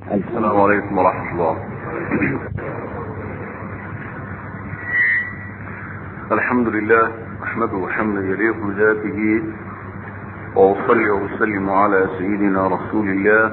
السلام عليكم ورحمة الله الحمد لله أحمده حمدا يليق بذاته وأصلي وأسلم على سيدنا رسول الله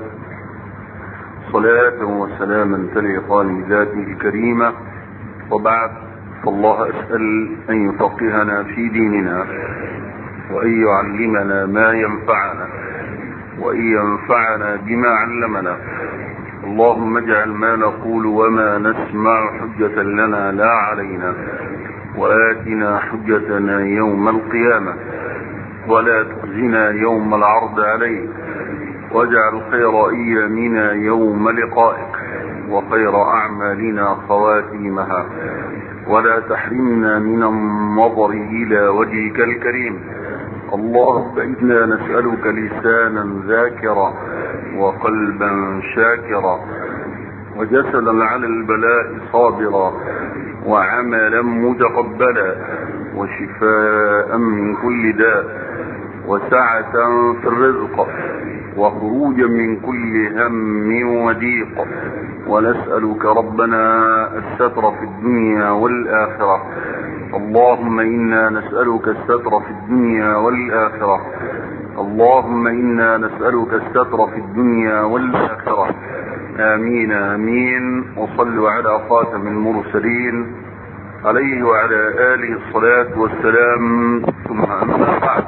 صلاة وسلاما تليقان بذاته الكريمة وبعد فالله أسأل أن يفقهنا في ديننا وأن يعلمنا ما ينفعنا وأن ينفعنا بما علمنا اللهم اجعل ما نقول وما نسمع حجة لنا لا علينا وآتنا حجتنا يوم القيامة ولا تخزنا يوم العرض عليك واجعل خير ايامنا يوم لقائك وخير اعمالنا خواتيمها ولا تحرمنا من النظر الى وجهك الكريم اللهم انا نسالك لسانا ذاكرا وقلبا شاكرا وجسدا على البلاء صابرا وعملا متقبلا وشفاء من كل داء وسعة في الرزق وخروجا من كل هم وضيق ونسألك ربنا الستر في الدنيا والآخرة اللهم إنا نسألك الستر في الدنيا والآخرة اللهم إنا نسألك الستر في الدنيا والآخرة آمين آمين وصلوا على خاتم المرسلين عليه وعلى آله الصلاة والسلام ثم أما بعد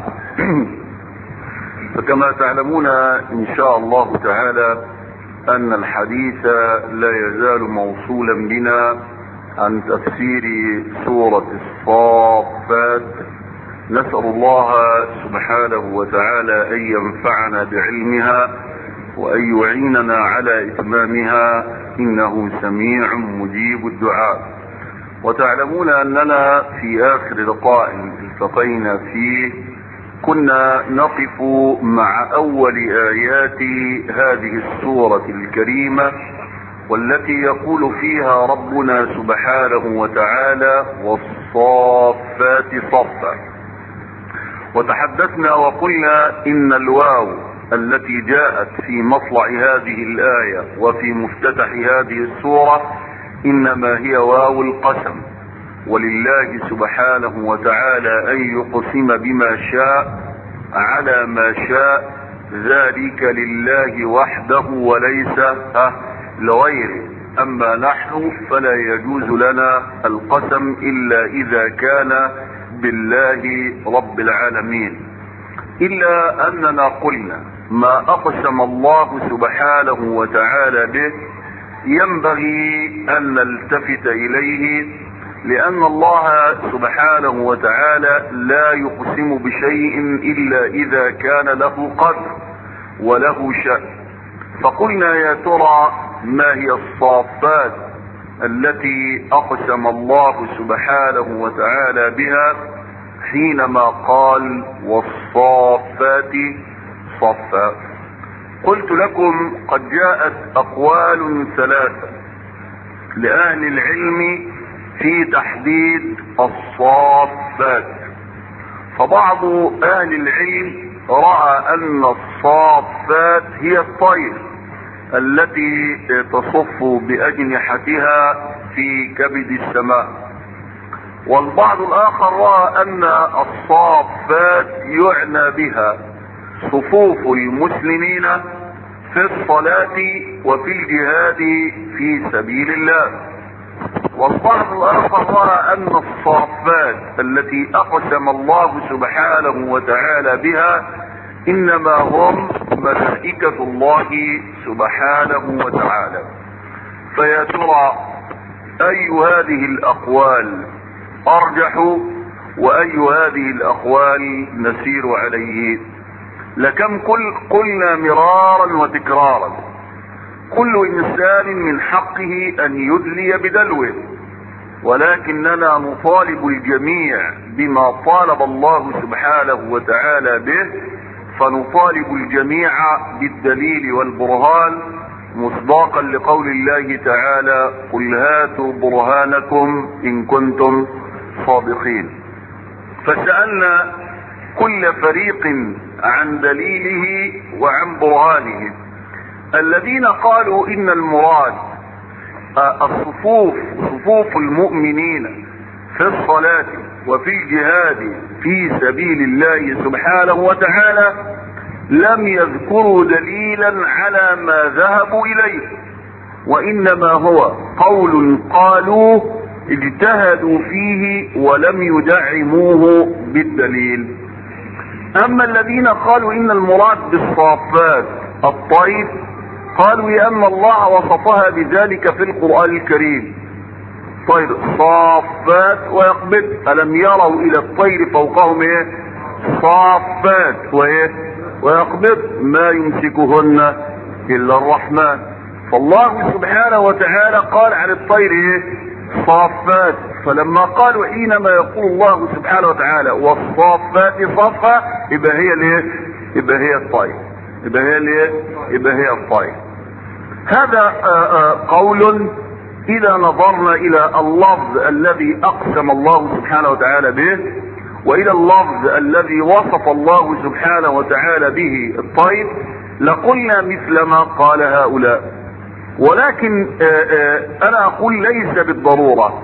فكما تعلمون إن شاء الله تعالى أن الحديث لا يزال موصولا بنا عن تفسير سورة الصافات نسأل الله سبحانه وتعالى أن ينفعنا بعلمها وأن يعيننا على إتمامها إنه سميع مجيب الدعاء وتعلمون أننا في آخر لقاء التقينا فيه كنا نقف مع أول آيات هذه السورة الكريمة والتي يقول فيها ربنا سبحانه وتعالى والصافات صفا وتحدثنا وقلنا إن الواو التي جاءت في مطلع هذه الآية وفي مفتتح هذه السورة إنما هي واو القسم ولله سبحانه وتعالى أن يقسم بما شاء على ما شاء ذلك لله وحده وليس لغيره أما نحن فلا يجوز لنا القسم إلا إذا كان بالله رب العالمين إلا أننا قلنا ما أقسم الله سبحانه وتعالى به ينبغي أن نلتفت إليه لأن الله سبحانه وتعالى لا يقسم بشيء إلا إذا كان له قدر وله شأن فقلنا يا ترى ما هي الصافات التي أقسم الله سبحانه وتعالى بها حينما قال والصافات صفا قلت لكم قد جاءت أقوال ثلاثة لأهل العلم في تحديد الصافات فبعض اهل العلم راى ان الصافات هي الطير التي تصف باجنحتها في كبد السماء والبعض الاخر راى ان الصافات يعنى بها صفوف المسلمين في الصلاه وفي الجهاد في سبيل الله والبعض الاخر راى ان الصافات التي اقسم الله سبحانه وتعالى بها انما هم ملائكة الله سبحانه وتعالى فيا ترى اي هذه الاقوال ارجح واي هذه الاقوال نسير عليه لكم قل قلنا مرارا وتكرارا كل انسان من حقه ان يدلي بدلوه ولكننا نطالب الجميع بما طالب الله سبحانه وتعالى به فنطالب الجميع بالدليل والبرهان مصداقا لقول الله تعالى قل هاتوا برهانكم ان كنتم صادقين فسألنا كل فريق عن دليله وعن برهانه الذين قالوا ان المراد الصفوف صفوف المؤمنين في الصلاة وفي الجهاد في سبيل الله سبحانه وتعالى لم يذكروا دليلا على ما ذهبوا اليه وانما هو قول قالوه اجتهدوا فيه ولم يدعموه بالدليل اما الذين قالوا ان المراد بالصافات الطيف قالوا لان الله وصفها بذلك في القرآن الكريم طير صافات ويقبض الم يروا الى الطير فوقهم ايه صافات وايه ويقبض ما يمسكهن الا الرحمن فالله سبحانه وتعالى قال عن الطير ايه صافات فلما قالوا حينما يقول الله سبحانه وتعالى والصافات صفا يبقى هي الايه يبقى هي الطير يبقى هي الايه يبقى هي الطير هذا آآ آآ قول اذا نظرنا الى اللفظ الذي اقسم الله سبحانه وتعالى به والى اللفظ الذي وصف الله سبحانه وتعالى به الطير لقلنا مثل ما قال هؤلاء ولكن انا اقول ليس بالضرورة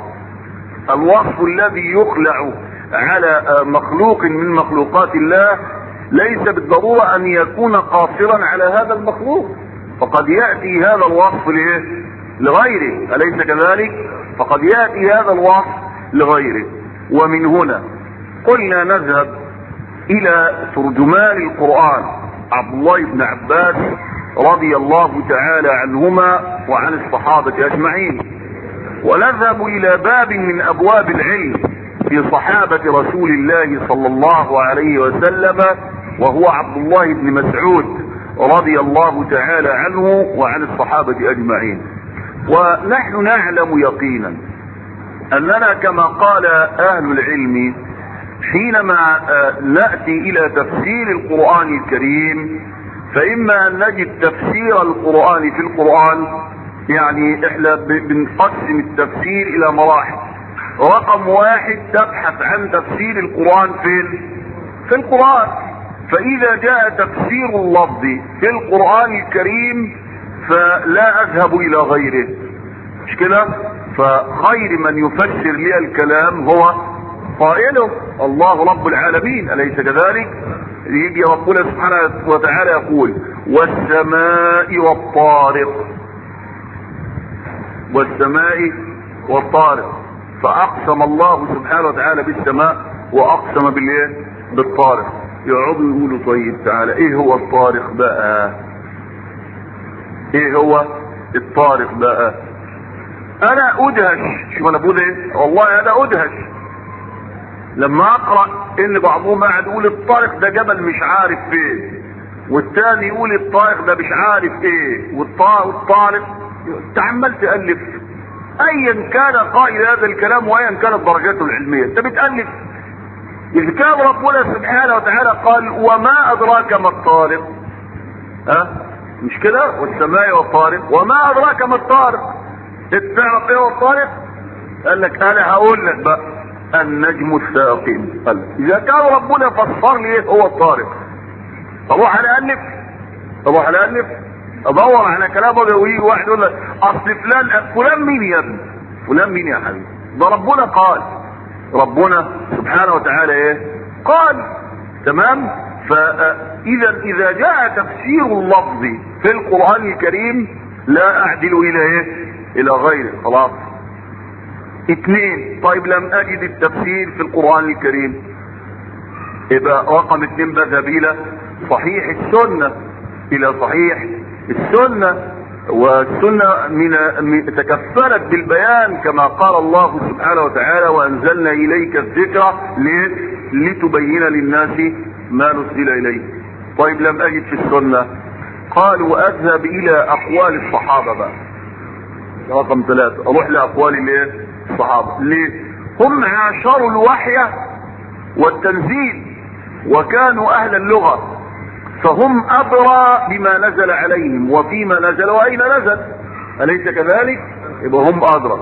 الوصف الذي يخلع على مخلوق من مخلوقات الله ليس بالضرورة ان يكون قاصرا على هذا المخلوق فقد يأتي هذا الوصف لإيه؟ لغيره أليس كذلك فقد يأتي هذا الوصف لغيره ومن هنا قلنا نذهب إلى ترجمان القرآن عبد الله بن عباس رضي الله تعالى عنهما وعن الصحابة أجمعين ونذهب إلى باب من أبواب العلم في صحابة رسول الله صلى الله عليه وسلم وهو عبد الله بن مسعود رضي الله تعالى عنه وعن الصحابة اجمعين ونحن نعلم يقينا اننا كما قال اهل العلم حينما نأتي الى تفسير القرآن الكريم فاما ان نجد تفسير القرآن في القرآن يعني احنا بنقسم التفسير الى مراحل رقم واحد تبحث عن تفسير القرآن فين في القرآن فاذا جاء تفسير اللفظ في القرآن الكريم فلا اذهب الى غيره مش كده فخير من يفسر لي الكلام هو قائله الله رب العالمين اليس كذلك يجي ربنا سبحانه وتعالى يقول والسماء والطارق والسماء والطارق فاقسم الله سبحانه وتعالى بالسماء واقسم بالايه بالطارق يقعدوا يقولوا طيب تعالى ايه هو الطارق بقى ايه هو الطارق بقى انا ادهش شوف انا بقول ايه والله انا ادهش لما اقرا ان بعضهم قاعد يقول الطارق ده جبل مش عارف فين والتاني يقول الطارق ده مش عارف ايه والطارق انت عمال تالف ايا كان قائل هذا الكلام وايا كانت درجاته العلميه انت بتالف إذ كان ربنا سبحانه وتعالى قال وما أدراك ما الطارق ها أه؟ مش كده والسماء والطارق وما أدراك ما الطارق تعرف ايه هو الطارق قال لك انا هقول لك بقى النجم الثاقب قال اذا كان ربنا فسر لي ايه هو الطارق اروح انا الف اروح انا الف ادور على كلام ويجي واحد يقول لك اصل فلان فلان مين يا ابني فلان مين يا حبيبي ده ربنا قال ربنا سبحانه وتعالى ايه قال تمام فاذا اذا جاء تفسير اللفظ في القرآن الكريم لا اعدل الى ايه الى غيره خلاص اثنين طيب لم اجد التفسير في القرآن الكريم يبقى رقم اثنين بذهب الى صحيح السنة الى صحيح السنة والسنة من تكفلت بالبيان كما قال الله سبحانه وتعالى وانزلنا اليك الذكر لتبين للناس ما نزل اليه طيب لم اجد في السنة قال واذهب الى اقوال الصحابة بقى رقم ثلاثة اروح لاقوال الايه الصحابة ليه هم عاشروا الوحي والتنزيل وكانوا اهل اللغة فهم ادرى بما نزل عليهم وفيما نزل واين نزل اليس كذلك يبقى هم ادرى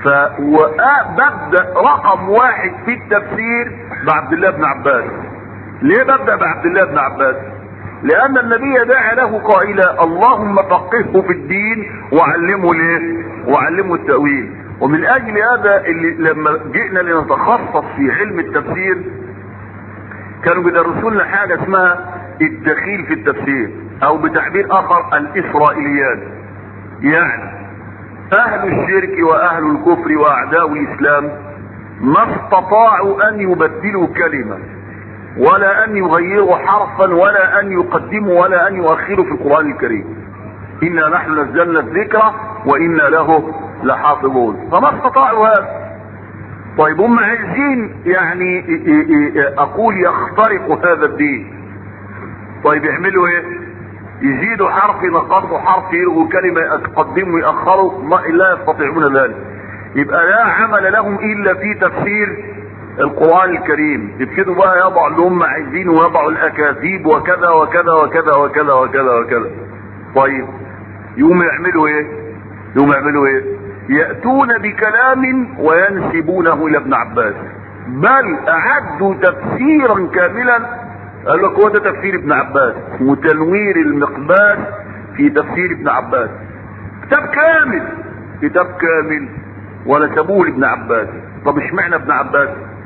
فببدا رقم واحد في التفسير بعبد الله بن عباس ليه ببدا بعبد الله بن عباس لان النبي دعا له قائلا اللهم فقهه في الدين وعلمه ليه وعلمه التأويل ومن اجل هذا اللي لما جئنا لنتخصص في علم التفسير كانوا بيدرسوا لنا حاجه اسمها الدخيل في التفسير او بتعبير اخر الاسرائيليات يعني اهل الشرك واهل الكفر واعداء الاسلام ما استطاعوا ان يبدلوا كلمه ولا ان يغيروا حرفا ولا ان يقدموا ولا ان يؤخروا في القران الكريم انا نحن نزلنا الذكر وانا له لحافظون فما استطاعوا هذا طيب هم عايزين يعني اقول يخترقوا هذا الدين طيب يعملوا ايه يزيدوا حرف ينقصوا حرف يلغوا كلمة يقدموا يأخروا ما لا يستطيعون ذلك يبقى لا عمل لهم الا في تفسير القرآن الكريم يبتدوا بقى يضعوا اللي هم عايزينه ويضعوا الاكاذيب وكذا وكذا وكذا وكذا وكذا وكذا طيب يقوموا يعملوا ايه يقوموا يعملوا ايه يأتون بكلام وينسبونه الى ابن عباس بل اعدوا تفسيرا كاملا قال لك هو ده تفسير ابن عباس وتنوير المقباس في تفسير ابن عباس كتاب كامل كتاب كامل ونسبوه لابن عباس طب اشمعنى ابن عباس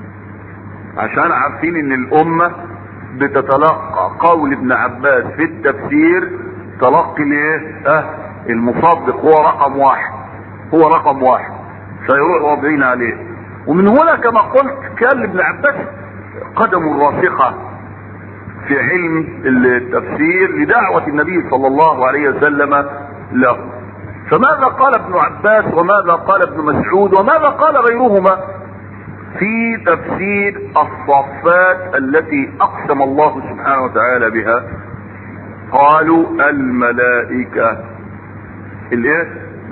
عشان عارفين ان الامة بتتلقى قول ابن عباس في التفسير تلقي الايه اه المصدق هو رقم واحد هو رقم واحد فيروح واضعين عليه ومن هنا كما قلت كان لابن عباس قدم راسخة في علم التفسير لدعوة النبي صلى الله عليه وسلم له فماذا قال ابن عباس وماذا قال ابن مسعود وماذا قال غيرهما في تفسير الصفات التي اقسم الله سبحانه وتعالى بها قالوا الملائكة الايه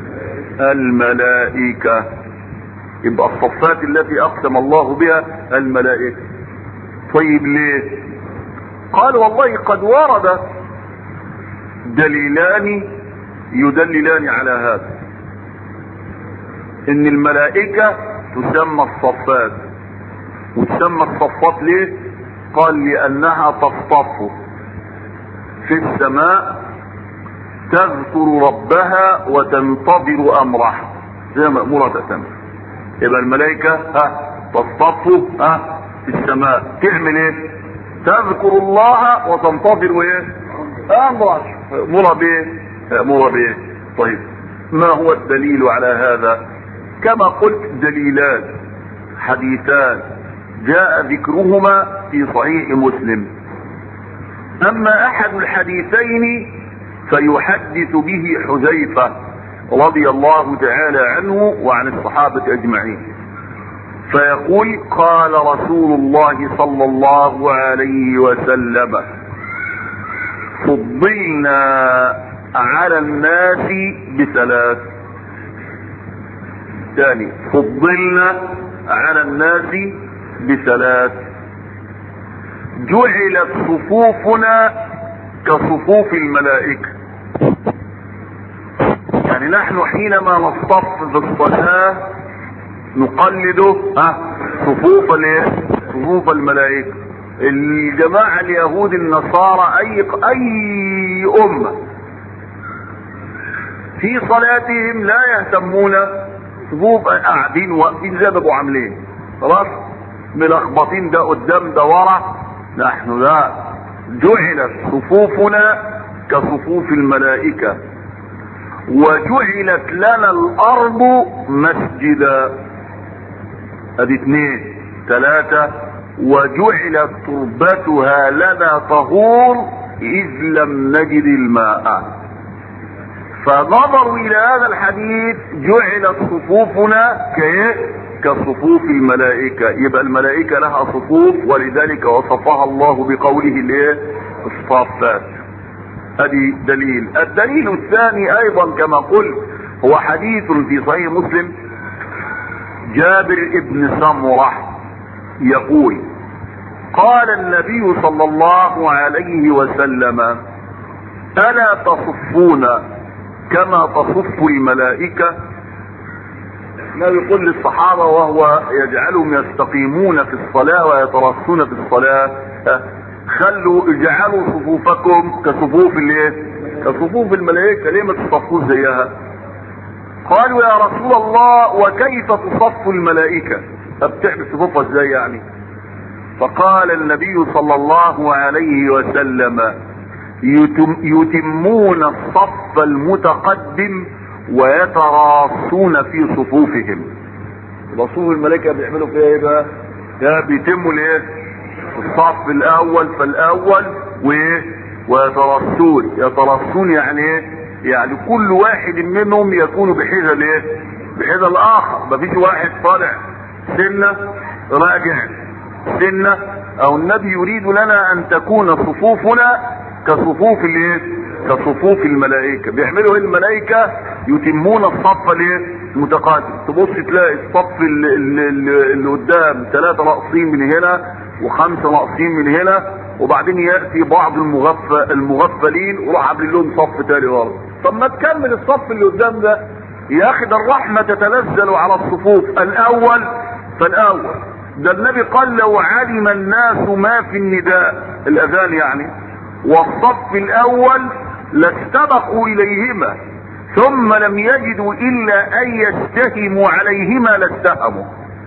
الملائكة يبقى الصفات التي اقسم الله بها الملائكة طيب ليه قال والله قد ورد دليلان يدللان على هذا ان الملائكة تسمى الصفات وتسمى الصفات ليه قال لانها تصطف في السماء تذكر ربها وتنتظر امره زي مأمورة تأتمر يبقى الملائكة ها تصطف ها في السماء تعمل ايه تذكر الله وتنتظر ايه امره مأمورة بايه مأمورة بايه طيب ما هو الدليل على هذا كما قلت دليلان حديثان جاء ذكرهما في صحيح مسلم اما احد الحديثين فيحدث به حذيفة رضي الله تعالى عنه وعن الصحابة اجمعين فيقول قال رسول الله صلى الله عليه وسلم فضلنا على الناس بثلاث ثاني فضلنا على الناس بثلاث جعلت صفوفنا كصفوف الملائكة يعني نحن حينما نصطف بالصلاة نقلد ها صفوف الايه صفوف الملائكة الجماعة اليهود النصارى اي اي امة في صلاتهم لا يهتمون صفوف قاعدين واقفين زي ما ابو عاملين خلاص ملخبطين ده قدام ده ورا نحن لا جعلت صفوفنا كصفوف الملائكة وجعلت لنا الارض مسجدا ادي اثنين ثلاثة وجعلت تربتها لنا طهور اذ لم نجد الماء فنظروا الى هذا الحديث جعلت صفوفنا كايه كصفوف الملائكة يبقى الملائكة لها صفوف ولذلك وصفها الله بقوله الايه الصافات ادي دليل الدليل الثاني ايضا كما قلت هو حديث في صحيح مسلم جابر ابن سمرة يقول قال النبي صلى الله عليه وسلم الا تصفون كما تصف الملائكة ما يقول للصحابة وهو يجعلهم يستقيمون في الصلاة ويترصون في الصلاة خلوا اجعلوا صفوفكم كصفوف الايه كصفوف الملائكة ليه ما تصفوش زيها قالوا يا رسول الله وكيف تصف الملائكة طب تعمل صفوفها ازاي يعني فقال النبي صلى الله عليه وسلم يتم يتمون الصف المتقدم ويتراصون في صفوفهم صفوف الملائكة بيعملوا فيها ايه بقى ده بيتموا الايه الصف الاول فالاول وايه ويترصون يترصون يعني ايه يعني كل واحد منهم يكون بحذا الايه بحذا الاخر مفيش واحد طالع سنة راجع سنة او النبي يريد لنا ان تكون صفوفنا كصفوف الايه كصفوف الملائكة بيعملوا ايه الملائكة يتمون الصف الايه المتقاتل تبص تلاقي الصف اللي, اللي, اللي قدام ثلاثة ناقصين من هنا وخمسة ناقصين من هنا وبعدين ياتي بعض المغفل المغفلين وراح عاملين لهم صف تاني ورا طب ما تكمل الصف اللي قدام ده يا اخي ده الرحمه تتنزل على الصفوف الاول فالاول ده النبي قال لو علم الناس ما في النداء الاذان يعني والصف الاول لاستبقوا اليهما ثم لم يجدوا الا ان يستهموا عليهما لاستهموا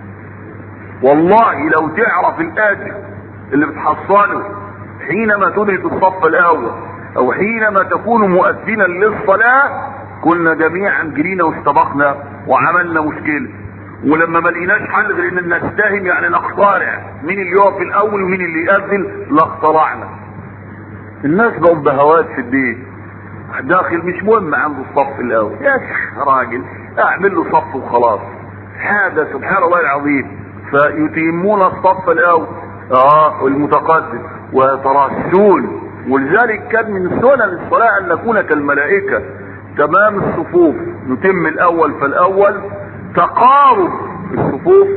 والله لو تعرف الاجر اللي بتحصله حينما تنهي الصف الاول او حينما تكون مؤذنا للصلاة كنا جميعا جرينا واستبقنا وعملنا مشكلة ولما ما لقيناش حل غير ان نستهم يعني نخترع مين اللي يقف الاول ومين اللي يأذن لا اخترعنا الناس بقوا بهوات في الدين داخل مش مهم عنده الصف الاول يا راجل اعمل له صف وخلاص هذا سبحان الله العظيم فيتمون الصف الاول اه والمتقدم ويتراشون ولذلك كان من سنن الصلاة ان نكون كالملائكة تمام الصفوف نتم الاول فالاول تقارب الصفوف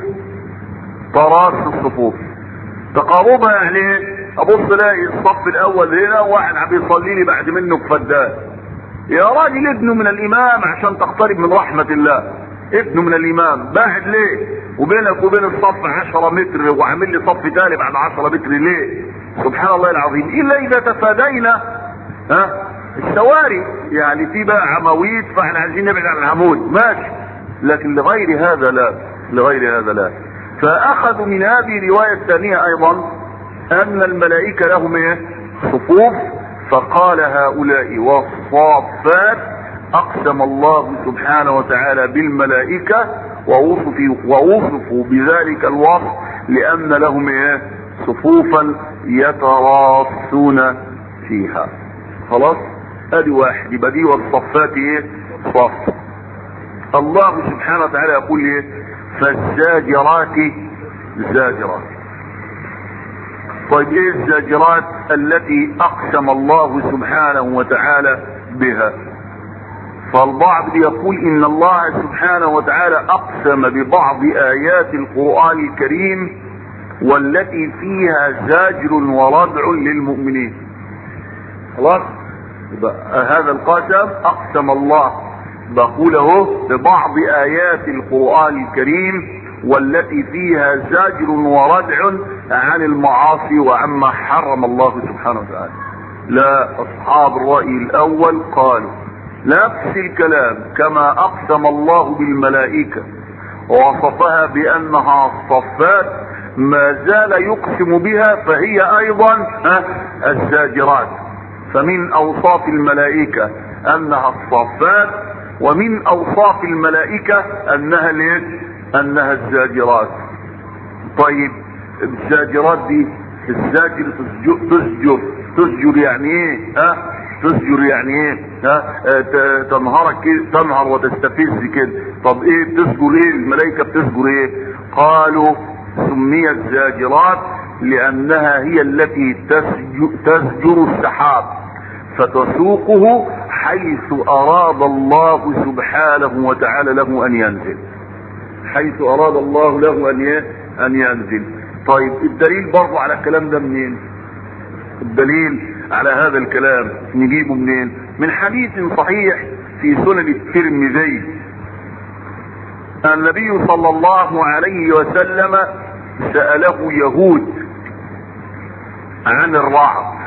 تراص الصفوف تقاربها يعني ابص الاقي الصف الاول هنا واحد عم يصلي لي بعد منه بفدان يا راجل ابنه من الامام عشان تقترب من رحمة الله ابنه من الامام باعد ليه وبينك وبين الصف عشرة متر وعامل لي صف تاني بعد عشرة متر ليه سبحان الله العظيم الا اذا تفادينا ها السواري يعني في بقى عواميد فاحنا عايزين نبعد عن العمود ماشي لكن لغير هذا لا لغير هذا لا فاخذوا من هذه الرواية الثانية ايضا ان الملائكة لهم ايه صفوف فقال هؤلاء والصافات اقسم الله سبحانه وتعالى بالملائكة ووصفوا, ووصفوا بذلك الوصف لان لهم ايه صفوفا يتراصون فيها خلاص ادي واحد يبقى دي والصفات ايه صف الله سبحانه وتعالى يقول ايه فالزاجرات زاجرات طيب ايه الزاجرات التي اقسم الله سبحانه وتعالى بها فالبعض يقول ان الله سبحانه وتعالى اقسم ببعض ايات القرآن الكريم والتي فيها زاجر وردع للمؤمنين خلاص هذا القسم اقسم الله بقوله ببعض ايات القرآن الكريم والتي فيها زاجر وردع عن المعاصي وعما حرم الله سبحانه وتعالى لا اصحاب الرأي الاول قالوا نفس الكلام كما اقسم الله بالملائكة ووصفها بانها صفات ما زال يقسم بها فهي ايضا الزاجرات فمن اوصاف الملائكة انها الصفات ومن اوصاف الملائكة انها ليه انها الزاجرات طيب الزاجرات دي الزاجر تسجر تسجر يعني ايه ها تسجر يعني ايه ها اه تنهرك كده تنهر وتستفز كده طب ايه بتسجر ايه الملائكة بتسجر ايه قالوا سميت زاجرات لانها هي التي تسجر, تسجر السحاب فتسوقه حيث اراد الله سبحانه وتعالى له ان ينزل حيث اراد الله له ان ان ينزل طيب الدليل برضه على الكلام ده منين الدليل على هذا الكلام نجيبه منين من حديث صحيح في سنن الترمذي النبي صلى الله عليه وسلم سأله يهود عن الرعد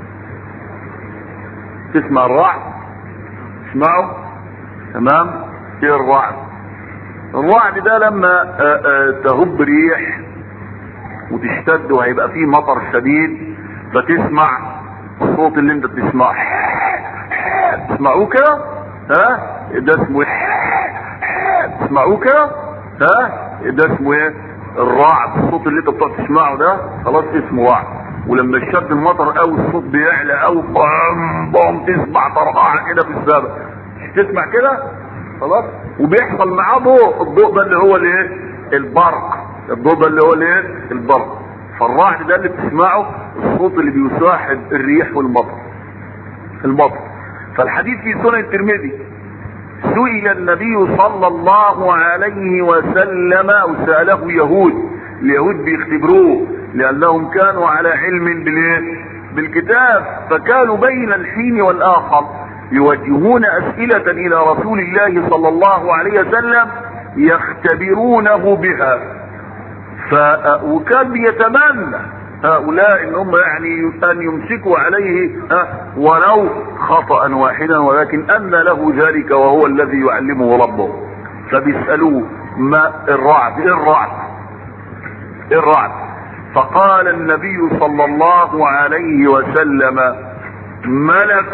تسمع الرعد تسمعه تمام ايه الرعد الرعد ده لما آآ آآ تهب ريح وتشتد وهيبقى فيه مطر شديد فتسمع الصوت اللي انت بتسمعه تسمعوه كده ها ده اسمه ايه تسمعوه كده ها ده اسمه ايه الرعد الصوت اللي انت بتقعد تسمعه ده خلاص اسمه رعد ولما يشد المطر قوي الصوت بيعلى قوي بام بام تسمع طرقعه كده في السماء مش تسمع كده خلاص وبيحصل معاه ضوء الضوء ده اللي هو الايه البرق الضوء ده اللي هو الايه البرق فالرعد ده اللي بتسمعه الصوت اللي بيصاحب الريح والمطر المطر فالحديث في سنن الترمذي سئل النبي صلى الله عليه وسلم او ساله يهود اليهود بيختبروه لانهم كانوا على علم بالايه بالكتاب فكانوا بين الحين والاخر يوجهون اسئله الى رسول الله صلى الله عليه وسلم يختبرونه بها ف وكان بيتمنى هؤلاء ان هم يعني ان يمسكوا عليه ولو خطأ واحدا ولكن ان له ذلك وهو الذي يعلمه ربه فبيسألوه ما الرعد ايه الرعد ايه الرعد فقال النبي صلى الله عليه وسلم ملك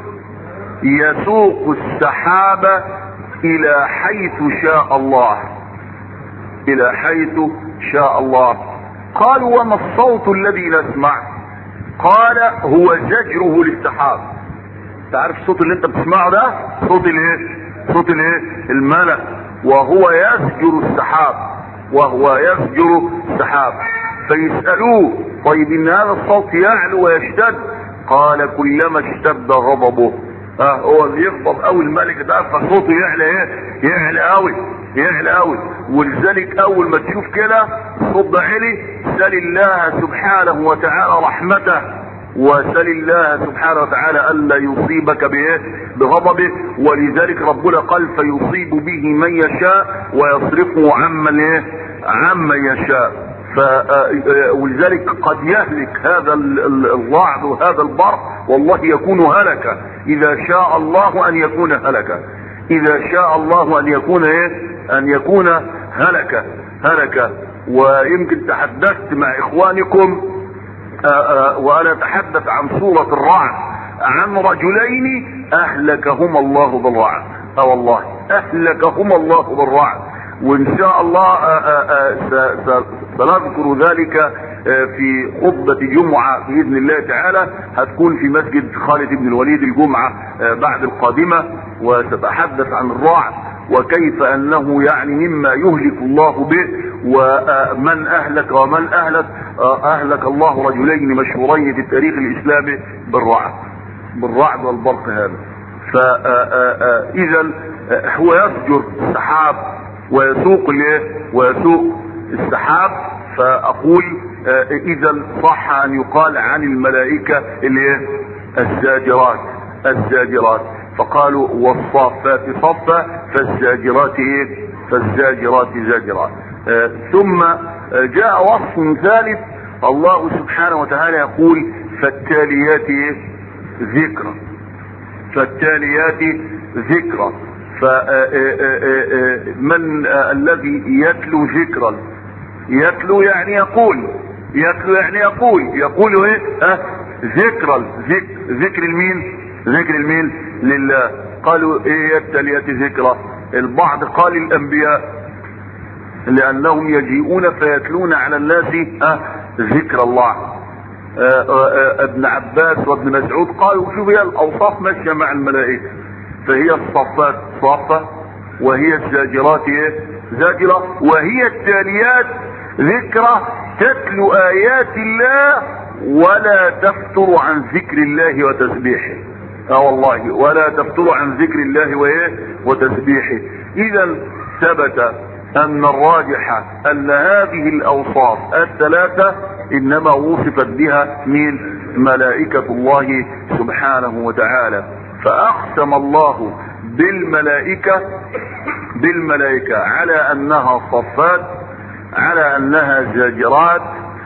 يسوق السحاب الى حيث شاء الله الى حيث شاء الله قالوا وما الصوت الذي نسمع قال هو زجره للسحاب تعرف الصوت اللي انت بتسمعه ده صوت الايه صوت الايه الملك وهو يزجر السحاب وهو يزجر السحاب فيسألوه طيب ان هذا الصوت يعلو ويشتد قال كلما اشتد غضبه اه هو اللي يغضب قوي الملك ده فصوته يعلى ايه يعلى قوي يعلى قوي ولذلك اول ما تشوف كده الصوت ده عالي سل الله سبحانه وتعالى رحمته وسل الله سبحانه وتعالى الا يصيبك بايه بغضبه ولذلك ربنا قال فيصيب به من يشاء ويصرفه عمن ايه عمن يشاء ف ولذلك قد يهلك هذا الرعد وهذا البرق والله يكون هلكا اذا شاء الله ان يكون هلكا اذا شاء الله ان يكون ايه ان يكون هلكا هلكا ويمكن تحدثت مع اخوانكم وانا اتحدث عن سورة الرعد عن رجلين اهلكهما الله بالرعد اه والله اهلكهما الله بالرعد وان شاء الله سنذكر ذلك في خطبة جمعة بإذن الله تعالى هتكون في مسجد خالد بن الوليد الجمعة بعد القادمة وستتحدث عن الرعد وكيف انه يعني مما يهلك الله به ومن اهلك ومن اهلك اهلك الله رجلين مشهورين في التاريخ الاسلامي بالرعد بالرعد والبرق هذا فاذا هو يسجر السحاب ويسوق الايه ويسوق السحاب فاقول اذا صح ان يقال عن الملائكه الايه الزاجرات الزاجرات فقالوا والصافات صفا فالزاجرات ايه فالزاجرات زاجرات آه ثم آه جاء وصف ثالث الله سبحانه وتعالى يقول فالتاليات ايه ذكرى فالتاليات ذكرى فمن الذي يتلو ذكرا يتلو يعني يقول يتلو يعني يقول يقول ايه اه ذكرا ذكر ذكر المين ذكر المين لله قالوا ايه التاليات ذكرى البعض قال الانبياء لانهم يجيئون فيتلون على الناس اه ذكر الله آه آه ابن عباس وابن مسعود قالوا شوف هي الاوصاف ماشيه مع الملائكه فهي الصفات صافه وهي الزاجرات ايه زاجره وهي التاليات ذكرى تتلو ايات الله ولا تفتر عن ذكر الله وتسبيحه اه والله ولا تفتر عن ذكر الله وايه وتسبيحه اذا ثبت ان الراجح ان هذه الاوصاف الثلاثة انما وصفت بها من ملائكة الله سبحانه وتعالى فاقسم الله بالملائكة بالملائكة على انها صفات على انها زاجرات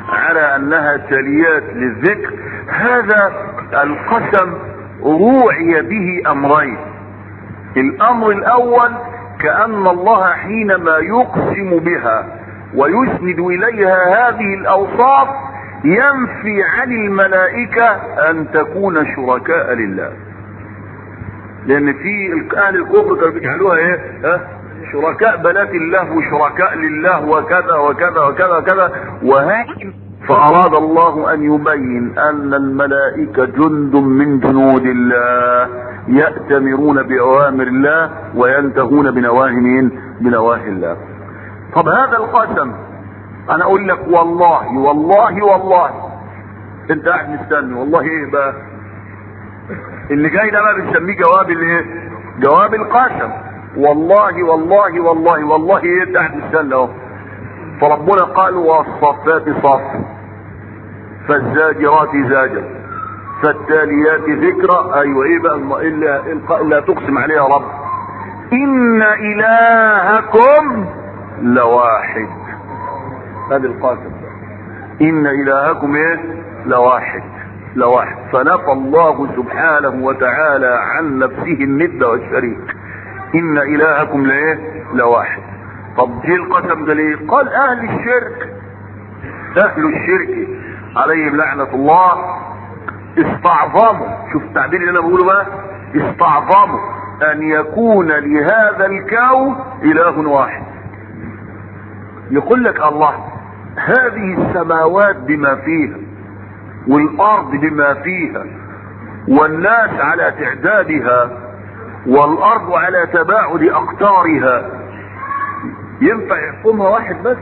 على انها تاليات للذكر هذا القسم روعي به امرين الامر الاول كأن الله حينما يقسم بها ويسند اليها هذه الاوصاف ينفي عن الملائكة ان تكون شركاء لله لان في اهل الكفر كانوا بيجعلوها ايه ها شركاء بنات الله وشركاء لله وكذا وكذا وكذا وكذا وهكذا فاراد الله ان يبين ان الملائكة جند من جنود الله يأتمرون بأوامر الله وينتهون بنواهي مين بنواهي الله طب هذا القسم انا اقول لك والله والله والله انت قاعد مستني والله ايه بقى اللي جاي ده بقى بنسميه جواب الايه جواب القسم والله والله والله والله ايه انت قاعد مستني اهو فربنا قال والصفات صف فالزاجرات زاجر فالتاليات ذكرى ايوه ايه بقى الم... الا الا تقسم عليها رب ان الهكم لواحد هذا القاسم ان الهكم ايه لواحد لواحد فنفى الله سبحانه وتعالى عن نفسه الند والشريك ان الهكم لايه لواحد طب جه القسم ده ليه قال اهل الشرك اهل الشرك عليهم لعنة الله استعظموا شوف التعبير اللي انا بقوله بقى استعظموا ان يكون لهذا الكون اله واحد يقول لك الله هذه السماوات بما فيها والارض بما فيها والناس على تعدادها والارض على تباعد اقطارها ينفع يحكمها واحد بس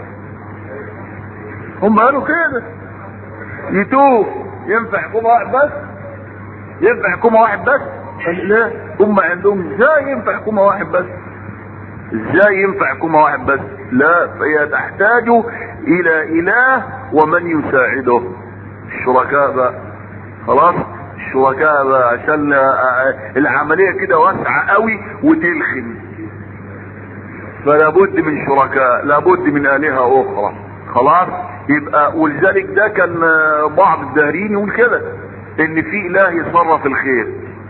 هم قالوا كده يتوه ينفع يحكمها واحد بس ينفع يحكمها واحد بس لا هم عندهم ازاي ينفع يحكمها واحد بس ازاي ينفع يحكمها واحد بس لا فهي تحتاج الى اله ومن يساعده الشركاء بقى خلاص الشركاء بقى عشان العمليه كده واسعه قوي وتلخم فلابد من شركاء لابد من الهه اخرى خلاص يبقى ولذلك ده كان بعض الدهرين يقول كده ان في اله يصرف الخير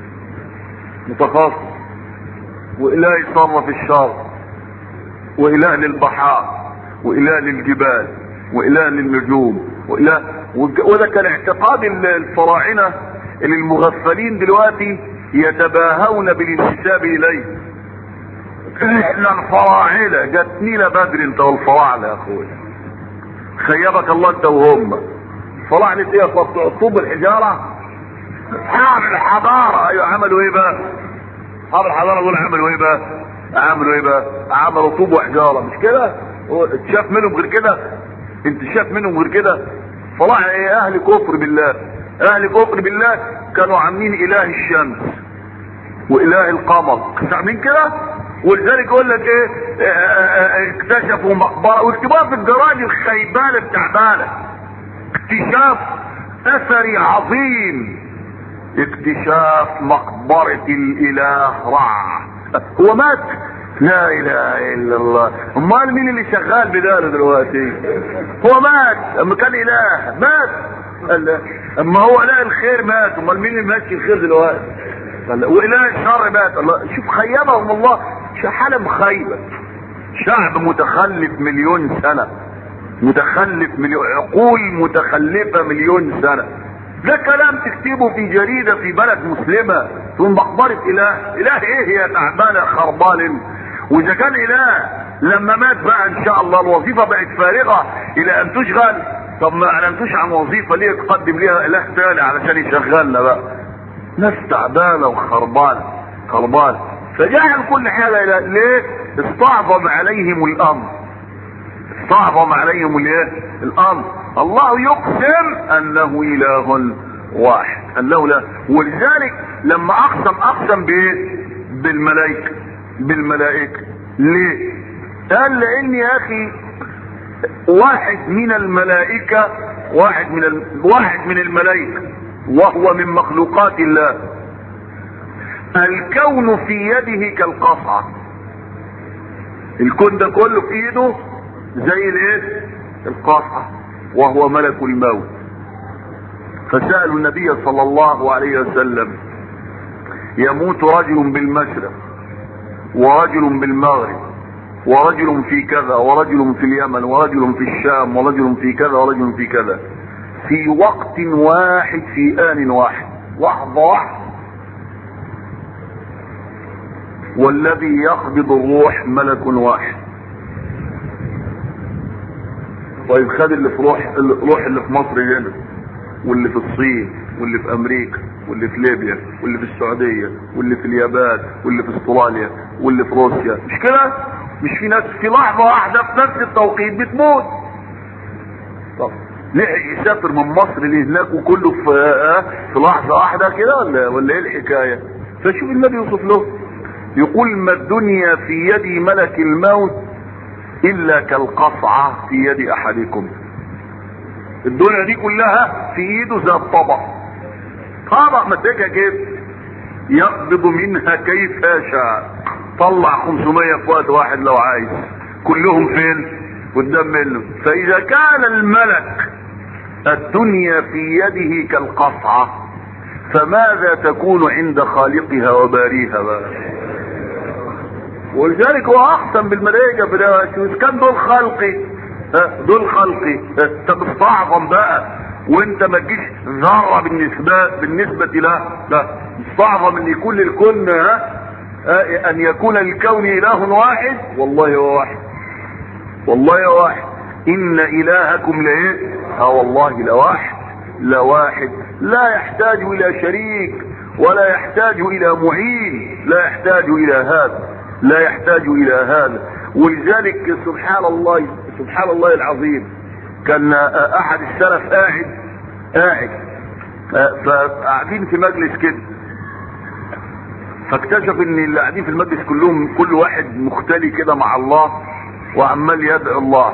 متخصص واله يصرف الشر واله للبحار واله للجبال واله للنجوم واله وده كان اعتقاد الفراعنه اللي المغفلين دلوقتي يتباهون بالانتساب اليه احنا الفراعنه جت نينا بدر انت والفراعنه يا اخويا خيبك الله انت وهم فراعنه ايه بتوع طوب الحجاره اصحاب الحضاره ايوه عملوا ايه بقى اصحاب الحضاره دول عملوا ايه بقى عملوا ايه بقى عملوا طوب وحجاره مش كده شاف منهم غير كده انت شاف منهم غير كده فراعنه ايه اهل كفر بالله اهل كفر بالله كانوا عاملين اله الشمس واله القمر عاملين كده ولذلك يقول لك ايه اكتشفوا مقبره واكتبوها في الجرايد الخيبانه التعبانه اكتشاف اثري عظيم اكتشاف مقبرة الاله رع هو مات لا اله الا الله امال مين اللي شغال بداله دلوقتي هو مات اما كان اله مات اما هو اله الخير مات امال مين اللي ماشي الخير دلوقتي واله الشر مات الله شوف خيبهم الله حالة مخيبة شعب متخلف مليون سنة متخلف مليون عقول متخلفة مليون سنة ده كلام تكتبه في جريدة في بلد مسلمة تقول مقبرة اله اله ايه يا تعبانة خربان واذا كان اله لما مات بقى ان شاء الله الوظيفة بقت فارغة الى ان تشغل طب ما اعلنتوش عن وظيفة ليه تقدم ليها اله تاني علشان يشغلنا بقى ناس تعبانة وخربانة خربانة فجعل كل حاجة إلى ليه استعظم عليهم الامر استعظم عليهم الايه الامر الله يقسم انه اله واحد انه لا ولذلك لما اقسم اقسم بايه بالملائكة بالملائكة ليه قال لان يا اخي واحد من الملائكة واحد من ال... واحد من الملائكة وهو من مخلوقات الله الكون في يده كالقصعة الكون ده كله في ايده زي الايه القصعة وهو ملك الموت فسألوا النبي صلى الله عليه وسلم يموت رجل بالمشرق ورجل بالمغرب ورجل في كذا ورجل في اليمن ورجل في الشام ورجل في كذا ورجل في كذا في وقت واحد في آن واحد لحظة واحدة والذي يقبض الروح ملك واحد طيب خد اللي في روح الروح اللي في مصر هنا واللي في الصين واللي في امريكا واللي في ليبيا واللي في السعودية واللي في اليابان واللي في استراليا واللي في روسيا مش كده مش في ناس في لحظة واحدة في نفس التوقيت بتموت طب لحق يسافر من مصر لهناك وكله في آه في لحظة واحدة كده ولا ولا ايه الحكاية فشوف النبي يوصف له يقول ما الدنيا في يد ملك الموت الا كالقصعة في يد احدكم الدنيا دي كلها في ايده زي الطبق طبق ماسكها كده يقبض منها كيف يشاء طلع 500 في وقت واحد لو عايز كلهم فين قدام منه فاذا كان الملك الدنيا في يده كالقصعة فماذا تكون عند خالقها وباريها بقى ولذلك هو اقسم بالملائكه في شو كان دول خلقي دول خلقي انت مستعظم بقى وانت ما تجيش ذره بالنسبه بالنسبه له لا مستعظم ان يكون للكون ها ان يكون الكون اله واحد والله هو واحد والله هو واحد ان الهكم لايه اه والله لواحد لواحد لا يحتاج الى شريك ولا يحتاج الى معين لا يحتاج الى هذا لا يحتاج الى هذا ولذلك سبحان الله سبحان الله العظيم كان احد السلف قاعد قاعد فقاعدين في مجلس كده فاكتشف ان اللي قاعدين في المجلس كلهم كل واحد مختلي كده مع الله وعمال يدعو الله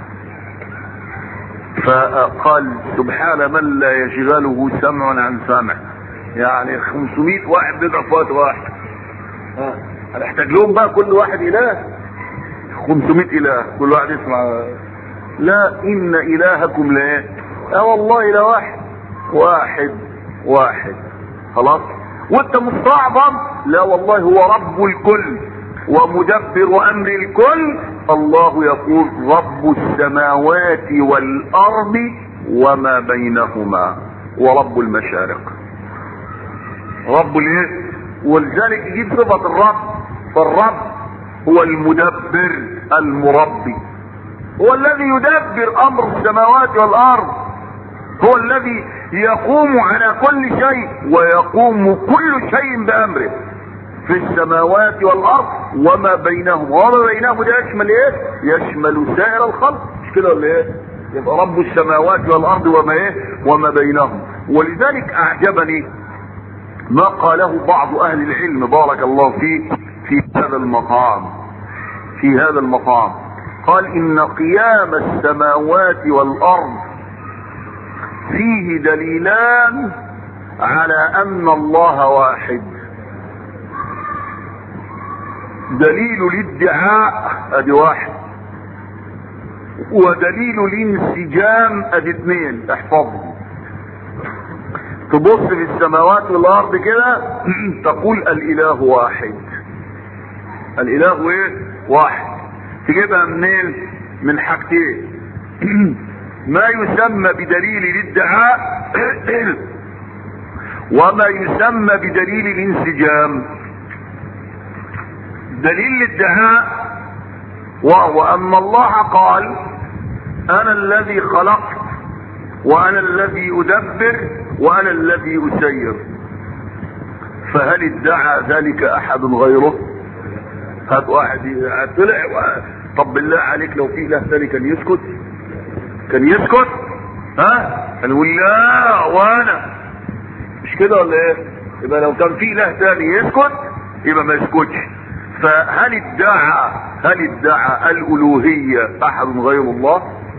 فقال سبحان من لا يشغله سمع عن سمع يعني 500 واحد بيدعو في وقت واحد هنحتاج لهم بقى كل واحد اله 500 اله كل واحد يسمع لا ان الهكم لا اه والله لا واحد واحد واحد خلاص وانت مستعظم لا والله هو رب الكل ومدبر امر الكل الله يقول رب السماوات والارض وما بينهما ورب المشارق رب الايه ولذلك يجيب صفة الرب فالرب هو المدبر المربي هو الذي يدبر امر السماوات والارض هو الذي يقوم على كل شيء ويقوم كل شيء بامره في السماوات والارض وما بينهما وما بينهما ده يشمل ايه يشمل سائر الخلق مش كده ولا ايه يبقى رب السماوات والارض وما ايه وما بينهم ولذلك اعجبني ما قاله بعض اهل العلم بارك الله فيه في هذا المقام في هذا المقام قال ان قيام السماوات والارض فيه دليلان على ان الله واحد دليل الادعاء ادي واحد ودليل الانسجام ادي اثنين احفظهم تبص في السماوات والارض كده تقول الاله واحد الاله ايه واحد تجيبها منين من حاجتين ما يسمى بدليل الادعاء وما يسمى بدليل الانسجام دليل الادعاء وهو ان الله قال انا الذي خلقت وانا الذي ادبر وانا الذي اسير فهل ادعى ذلك احد غيره هات واحد طلع و... طب بالله عليك لو في اله ثاني كان يسكت كان يسكت ها كان يقول لا وانا مش كده ولا ايه يبقى لو كان في اله ثاني يسكت يبقى ما يسكتش فهل ادعى هل ادعى الالوهيه احد غير الله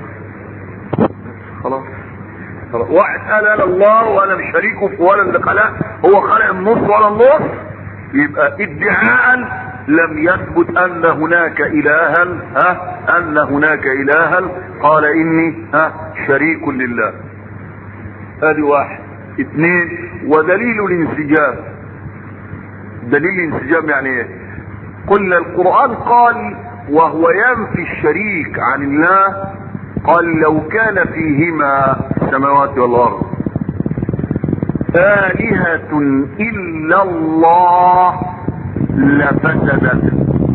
خلاص خلاص واحد قال انا الله وانا مش شريكه في ولا اللي خلق هو خلق النص ولا النص يبقى ادعاء لم يثبت ان هناك الها ها ان هناك الها قال اني ها شريك لله ادي واحد اثنين ودليل الانسجام دليل الانسجام يعني ايه قلنا القرآن قال وهو ينفي الشريك عن الله قال لو كان فيهما السماوات والارض آلهة إلا الله لفسدت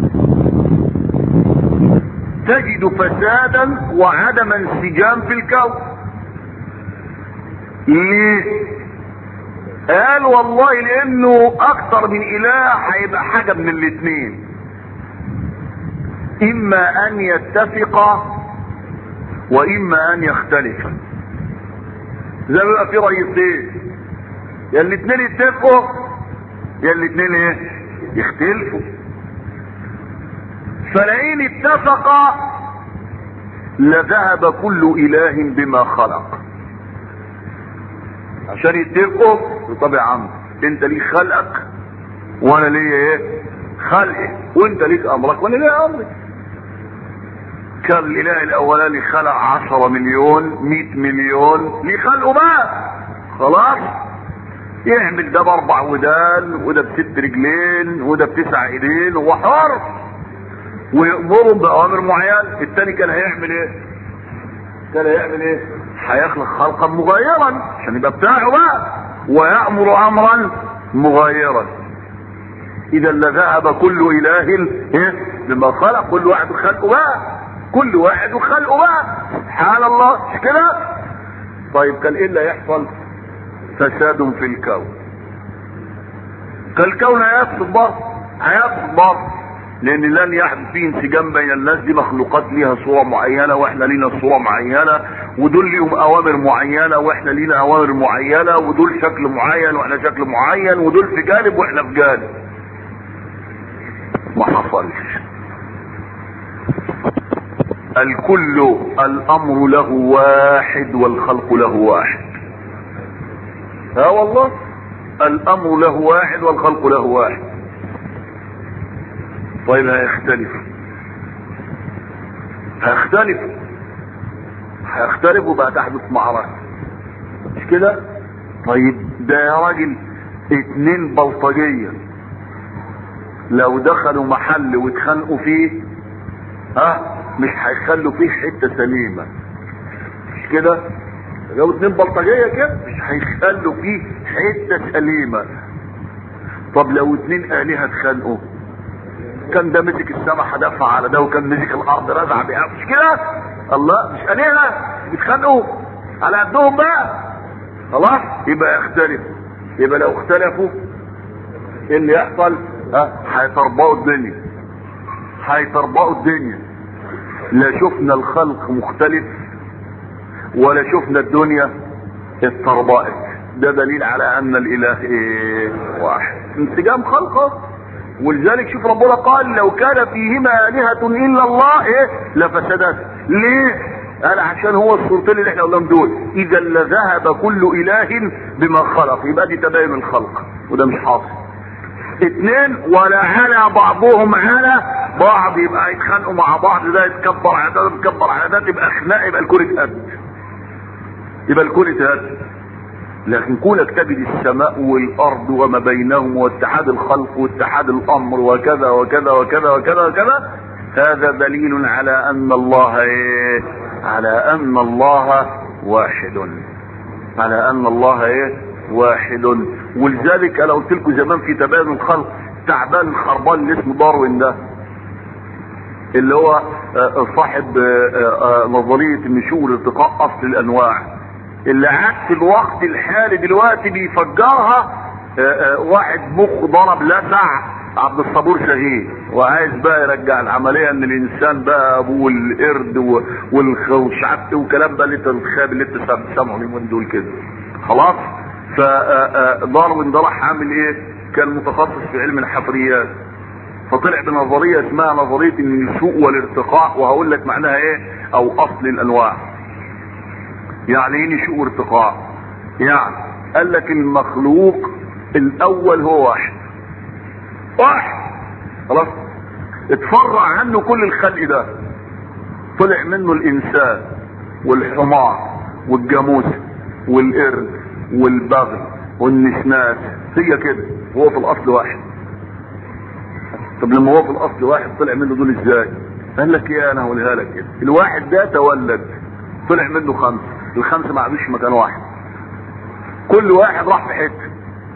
تجد فسادا وعدم انسجام في الكون ليه قال والله لانه اكتر من اله هيبقى حاجة من الاتنين اما ان يتفقا واما ان يختلفا زي ما يبقى في رئيسين يا الاتنين يتفقوا يا الاتنين ايه يختلفوا فلئن اتفقا لذهب كل اله بما خلق عشان يتفقوا طب يا عم انت ليك خلقك وانا ليا ايه خلقي وانت ليك امرك وانا ليا امري كان الاله الاولاني خلق عشرة مليون مئة مليون ليه خلقه بقى خلاص يعمل ده باربع ودان وده بست رجلين وده بتسع ايدين وهو حر ويأمرهم بأوامر معينة التاني كان هيعمل ايه؟ كان هيعمل ايه؟ هيخلق خلقا مغيرا عشان يبقى بتاعه بقى ويأمر أمرا مغيرا إذا لذهب كل إله إيه؟ بما خلق كل واحد خلقه بقى كل واحد وخلقه بقى سبحان الله مش كده؟ طيب كان ايه اللي هيحصل؟ فساد في الكون كالكون هيفسد برضه هيفسد برضه لان لن يحدث فيه انسجام بين الناس دي مخلوقات ليها صورة معينة واحنا لينا صورة معينة ودول ليهم اوامر معينة واحنا لينا اوامر معينة ودول شكل معين واحنا شكل معين ودول في جانب واحنا في جانب ما حصلش الكل الامر له واحد والخلق له واحد ها والله الامر له واحد والخلق له واحد طيب هيختلف هيختلف هيختلف وبقى تحدث معركة مش كده طيب ده يا راجل اتنين بلطجية لو دخلوا محل واتخانقوا فيه ها مش هيخلوا فيه حتة سليمة مش كده لو اتنين بلطجية كده مش هيخلوا فيه حتة سليمة طب لو اتنين آلهة اتخانقوا كان ده مسك السما هدفع على ده وكان مسك الارض رزع بيها مش كده الله مش آلهة بيتخانقوا على قدهم بقى خلاص يبقى يختلف يبقى لو اختلفوا ايه اللي يحصل ها هيطربقوا الدنيا هيطربقوا الدنيا لا شفنا الخلق مختلف ولا شفنا الدنيا اتطربقت ده دليل على ان الاله ايه واحد انسجام خلقه ولذلك شوف ربنا قال لو كان فيهما آلهة إلا الله إيه لفسدت ليه؟ قال عشان هو الصورتين اللي احنا قلناهم دول إذا لذهب كل إله بما خلق يبقى دي تباين الخلق وده مش حاصل اثنين ولا على بعضهم على بعض يبقى يتخانقوا مع بعض ده يتكبر على ده يتكبر على ده تبقى خناق يبقى الكل اتهد يبقى الكل اتهد لكن كونك تجد السماء والارض وما بينهم واتحاد الخلق واتحاد الامر وكذا وكذا وكذا وكذا وكذا هذا دليل على ان الله ايه على ان الله واحد على ان الله ايه واحد ولذلك انا قلت لكم زمان في تباين الخلق تعبان الخربان اللي اسمه داروين ده اللي هو صاحب نظريه النشوء والارتقاء اصل الانواع اللي قاعد في الوقت الحالي دلوقتي بيفجرها واحد مخ ضرب لسع عبد الصبور شهيد وعايز بقى يرجع العمليه ان الانسان بقى ابوه القرد والشعب والكلام بقى اللي انت الخاب اللي انت سامعه اليومين دول كده خلاص فداروين ده راح عامل ايه؟ كان متخصص في علم الحفريات فطلع بنظريه اسمها نظريه النشوء والارتقاء وهقول لك معناها ايه او اصل الانواع يعني ايه نشوء وارتقاء يعني قال لك المخلوق الاول هو واحد واحد خلاص اتفرع عنه كل الخلق ده طلع منه الانسان والحمار والجاموس والقرد والبغل والنسناس هي كده هو في الاصل واحد طب لما هو في الاصل واحد طلع منه دول ازاي قال لك ايه انا هقولها لك كده الواحد ده تولد طلع منه خمسه الخمسه ما عادوش مكان واحد كل واحد راح في حته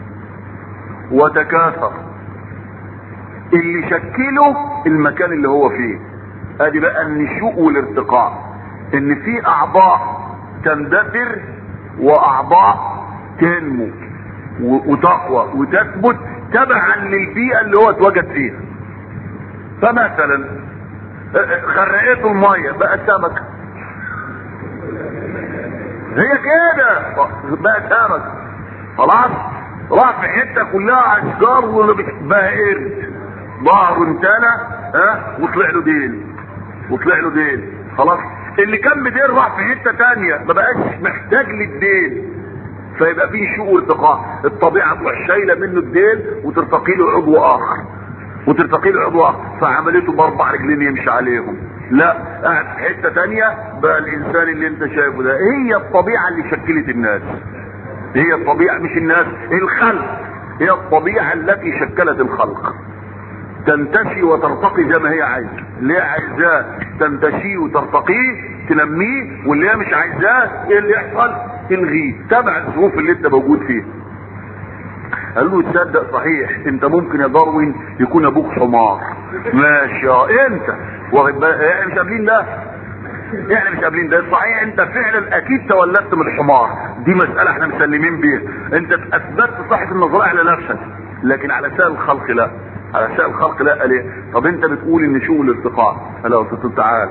وتكاثر اللي شكله المكان اللي هو فيه ادي بقى النشوء والارتقاء ان في اعضاء تندثر واعضاء تنمو وتقوى وتثبت تبعا للبيئة اللي هو اتوجد فيها فمثلا غرقته المية بقى سمك هي كده بقى سمك خلاص راح في حته كلها اشجار بقى قرد ظهره انتنى ها وطلع له ديل وطلع له ديل خلاص اللي كان بديل راح في حته تانية ما بقاش محتاج للديل فيبقى فيه شوق وارتقاء الطبيعه تروح شايله منه الديل وترتقي له عضو اخر وترتقي له عضو اخر فعملته باربع رجلين يمشي عليهم لا قاعد في حته تانية بقى الانسان اللي انت شايفه ده هي الطبيعه اللي شكلت الناس هي الطبيعه مش الناس الخلق هي الطبيعه التي شكلت الخلق تنتشي وترتقي زي ما هي عايزه اللي هي عايزاه تنتشي وترتقيه تنميه واللي هي مش عايزاه ايه اللي يحصل تلغيه تبع الظروف اللي انت موجود فيها قال له تصدق صحيح انت ممكن يا داروين يكون ابوك حمار ماشي اه انت واخد بالك احنا مش قابلين ده احنا مش قابلين ده صحيح انت فعلا اكيد تولدت من الحمار دي مسألة احنا مسلمين بيها انت اثبتت صحة النظرية على نفسك لكن على سائر الخلق لا على سائر الخلق لا ليه طب انت بتقول ان شو الارتقاء هلا قلت تعال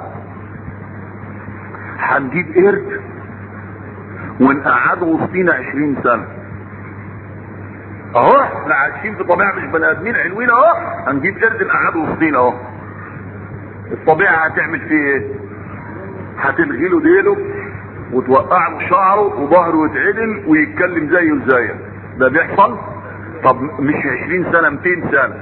هنجيب قرد ونقعده وسطينا عشرين سنة اهو احنا عايشين في طبيعة مش بني ادمين حلوين اهو هنجيب قرد نقعده وسطينا اهو الطبيعة هتعمل فيه ايه هتلغي له ديله وتوقع له شعره وظهره يتعدل ويتكلم زيه زيك ده بيحصل طب مش 20 سنة 200 سنة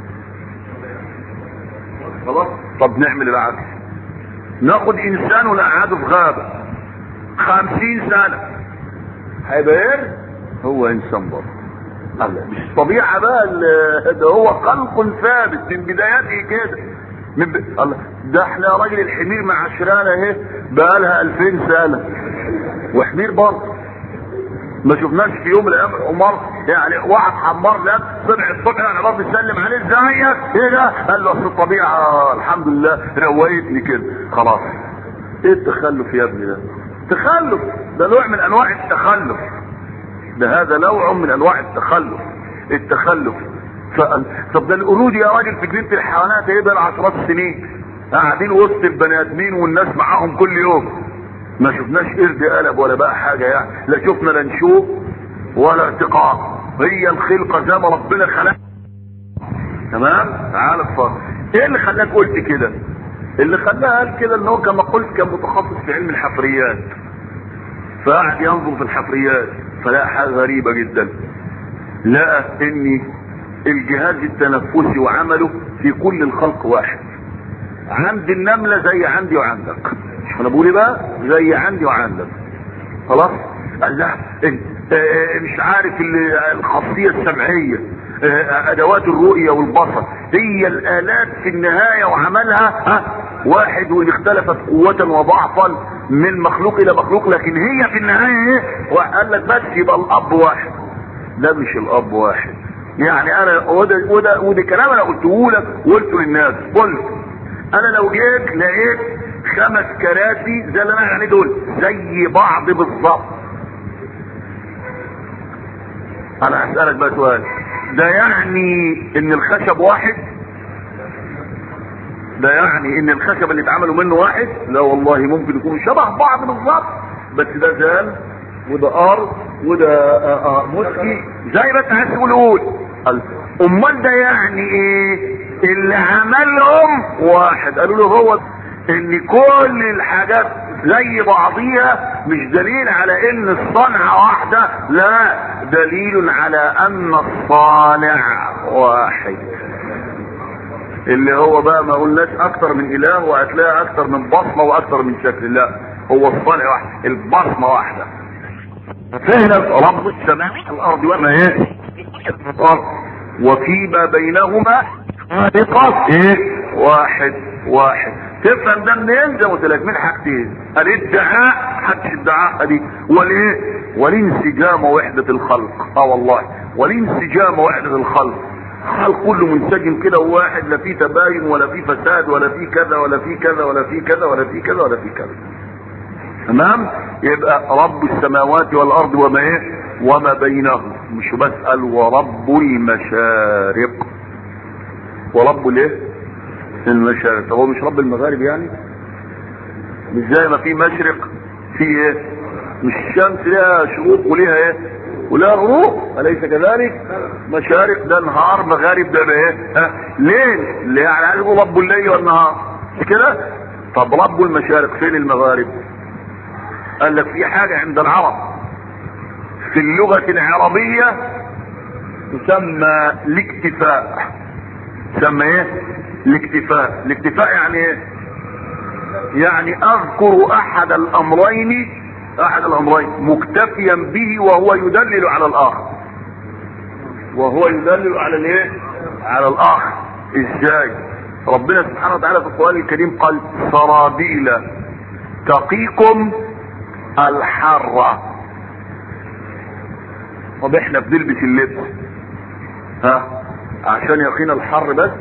خلاص طب نعمل العكس ناخد انسان ونقعده في غابة 50 سنة هيبقى ايه هو انسان برضه الله مش طبيعة بقى ده هو خلق ثابت من بداياته كده من ب... الله ده احنا يا راجل الحمير مع عشرانة اهي بقى لها 2000 سنة وحمير برضه ما شفناش في يوم من الايام عمر يعني واحد حمار ده طلع الصبح انا برضه بيسلم عليه ازيك ايه ده؟ قال له اصل الطبيعه الحمد لله روقتني كده خلاص ايه التخلف يا ابني ده؟ تخلف ده نوع من انواع التخلف ده هذا نوع من انواع التخلف التخلف ف... طب ده القرود يا راجل في جنينه الحيوانات ايه بقى عشرات السنين قاعدين وسط البني ادمين والناس معاهم كل يوم ما شفناش قرد قلب ولا بقى حاجه يعني لا شفنا لا نشوف ولا ارتقاء هي الخلقه زي ما ربنا خلقها تمام تعال اتفضل ايه اللي خلاك قلت كده اللي خلاه قال كده ان هو كما قلت كان متخصص في علم الحفريات فقعد ينظر في الحفريات فلقى حاجه غريبه جدا لقى ان الجهاز التنفسي وعمله في كل الخلق واحد عند النمله زي عندي وعندك انا بقول ايه بقى زي عندي وعندك خلاص قال لا مش عارف الخاصيه السمعيه ادوات الرؤيه والبصر هي الالات في النهايه وعملها ها واحد وان اختلفت قوة وضعفا من مخلوق الى مخلوق لكن هي في النهايه ايه قال لك بس يبقى الاب واحد لا مش الاب واحد يعني انا وده وده وده كلام انا قلته لك وقلته للناس قلت انا لو جيت لقيت خمس كراسي زي اللي انا يعني دول زي بعض بالظبط انا هسألك بقى سؤال ده يعني ان الخشب واحد ده يعني ان الخشب اللي اتعملوا منه واحد لا والله ممكن يكونوا شبه بعض بالظبط بس ده زال وده ارض وده مسكي زي ما انت عايز تقول قول امال ده يعني ايه اللي عملهم واحد قالوا له هو ان كل الحاجات زي بعضيها مش دليل على ان الصنعة واحدة لا دليل على ان الصانع واحد اللي هو بقى ما قلناش اكتر من اله وهتلاقي اكتر من بصمه واكتر من شكل لا هو الصنع واحد البصمه واحده فهنا رب السماء والارض وما ايه وفيما بينهما خالقات ايه واحد واحد تفهم ده منين زي ما قلت لك من حاجتين الادعاء حدش ادعاء دي والايه والانسجام وحده الخلق اه والله والانسجام وحده الخلق الخلق كله منسجم كده وواحد لا فيه تباين ولا فيه فساد ولا فيه كذا ولا فيه كذا ولا فيه كذا ولا فيه كذا ولا فيه كذا تمام يبقى رب السماوات والارض وما ايه وما بينهم مش بسأل ورب المشارق ورب الايه المشارق طب هو مش رب المغارب يعني مش زي ما في مشرق في ايه مش الشمس لها شروق وليها ايه ولها غروب اليس كذلك مشارق ده نهار مغارب ده ايه ها ليل اللي يعني عارفه رب الليل والنهار مش كده طب رب المشارق فين المغارب قال لك في حاجة عند العرب في اللغة العربية تسمى الاكتفاء تسمى ايه الاكتفاء الاكتفاء يعني ايه يعني اذكر احد الامرين احد الامرين مكتفيا به وهو يدلل على الاخر وهو يدلل على الايه على الاخر ازاي ربنا سبحانه وتعالى في القران الكريم قال سرابيل تقيكم الحرة طب احنا بنلبس اللبس ها عشان يقينا الحر بس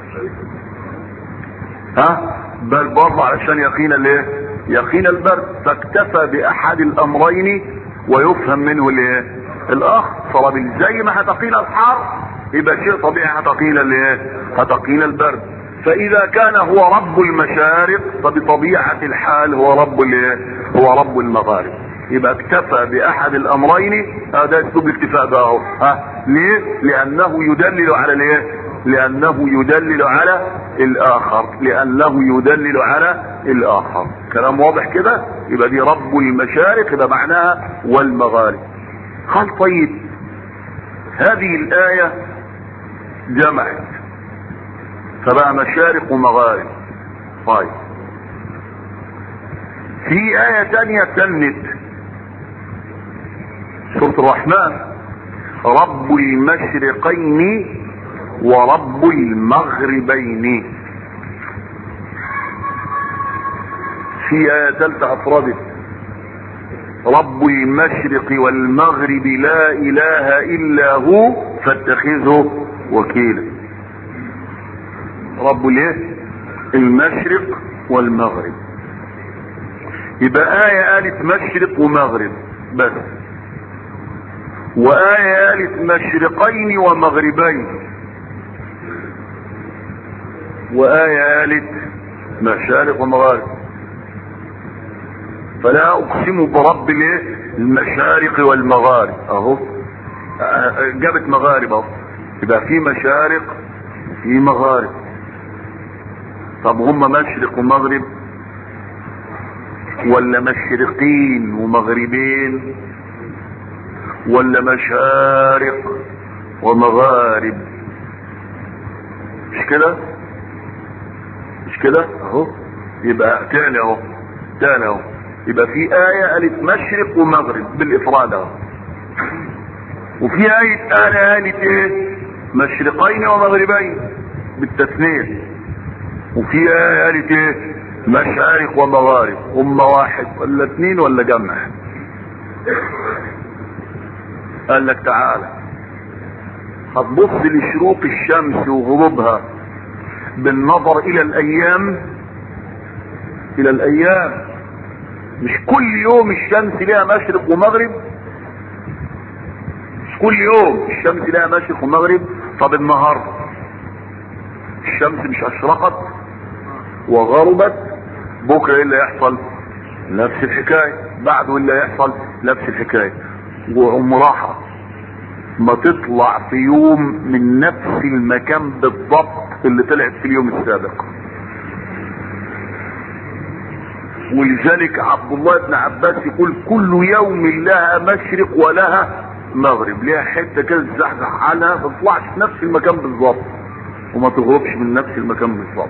ها بل برضه علشان يقينا الايه يقينا البرد فاكتفى باحد الامرين ويفهم منه الايه الاخر صلابيل زي ما هتقينا الحر يبقى شيء طبيعي هتقينا الايه هتقينا البرد فاذا كان هو رب المشارق فبطبيعة الحال هو رب الايه هو رب المغارب يبقى اكتفى باحد الامرين هذا اسلوب الاكتفاء بقى اهو ها ليه لانه يدلل على الايه لانه يدلل على الاخر لانه يدلل على الاخر كلام واضح كده يبقى دي رب المشارق يبقى معناها والمغارب قال طيب هذه الايه جمعت فبقى مشارق ومغارب طيب في آية تانية تنت سورة الرحمن رب المشرقين ورب المغربين في آية تالتة أفردت رب المشرق والمغرب لا إله إلا هو فاتخذه وكيلا رب الايه المشرق والمغرب يبقى آية قالت مشرق ومغرب بس وآية قالت مشرقين ومغربين وآية قالت مشارق ومغارب فلا أقسم برب الايه المشارق والمغارب أهو جابت مغارب أهو يبقى في مشارق في مغارب طب هم مشرق ومغرب ولا مشرقين ومغربين ولا مشارق ومغارب مش كده مش كده اهو يبقى تاني اهو تاني اهو يبقى في آية قالت مشرق ومغرب بالإفراد اهو وفي آية آية قالت ايه مشرقين ومغربين بالتثنية وفي آية قالت ايه مشارق ومغارب هم واحد ولا اتنين ولا جمع قال لك تعالى هتبص لشروق الشمس وغروبها بالنظر الى الايام الى الايام مش كل يوم الشمس لها مشرق ومغرب مش كل يوم الشمس لها مشرق ومغرب طب النهار الشمس مش اشرقت وغربت بكره ايه اللي يحصل نفس الحكايه بعده ايه اللي يحصل نفس الحكايه وعمرها ما تطلع في يوم من نفس المكان بالضبط اللي طلعت في اليوم السابق ولذلك عبد الله بن عباس يقول كل يوم لها مشرق ولها مغرب ليها حته كده تزحزح عنها ما تطلعش في نفس المكان بالظبط وما تغربش من نفس المكان بالظبط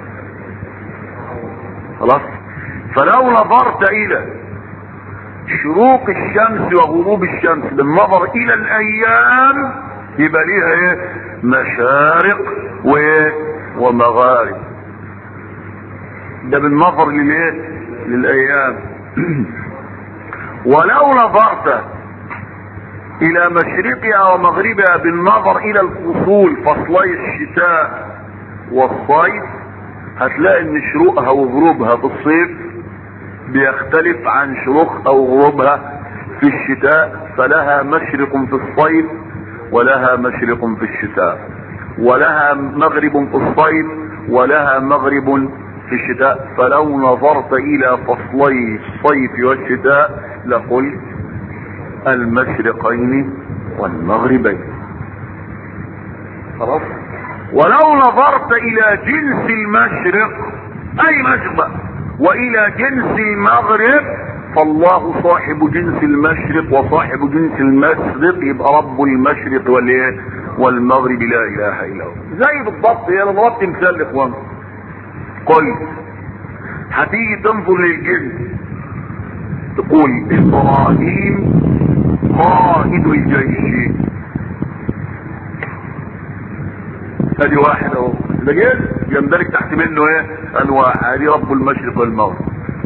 خلاص فلو نظرت الى شروق الشمس وغروب الشمس بالنظر الى الايام يبقى ليها ايه مشارق وايه ومغارب ده بالنظر للايه للايام ولو نظرت الى مشرقها ومغربها بالنظر الى الفصول فصلي الشتاء والصيف هتلاقي ان شروقها وغروبها في الصيف بيختلف عن شروقها وغروبها في الشتاء فلها مشرق في الصيف ولها مشرق في الشتاء ولها مغرب في الصيف ولها مغرب في الشتاء فلو نظرت الى فصلي الصيف والشتاء لقلت المشرقين والمغربين خلاص ولو نظرت الى جنس المشرق اي مشرق والى جنس المغرب فالله صاحب جنس المشرق وصاحب جنس المشرق يبقى رب المشرق والايه والمغرب لا اله الا هو زي بالضبط هي انا ضربت مثال لاخوان قل هتيجي تنظر للجنس تقول ابراهيم قائد الجيش ادي واحد اهو ده جنس يندرج تحت منه ايه انواع ادي رب المشرق والمغرب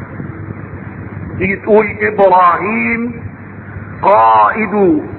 تيجي تقول ابراهيم قائد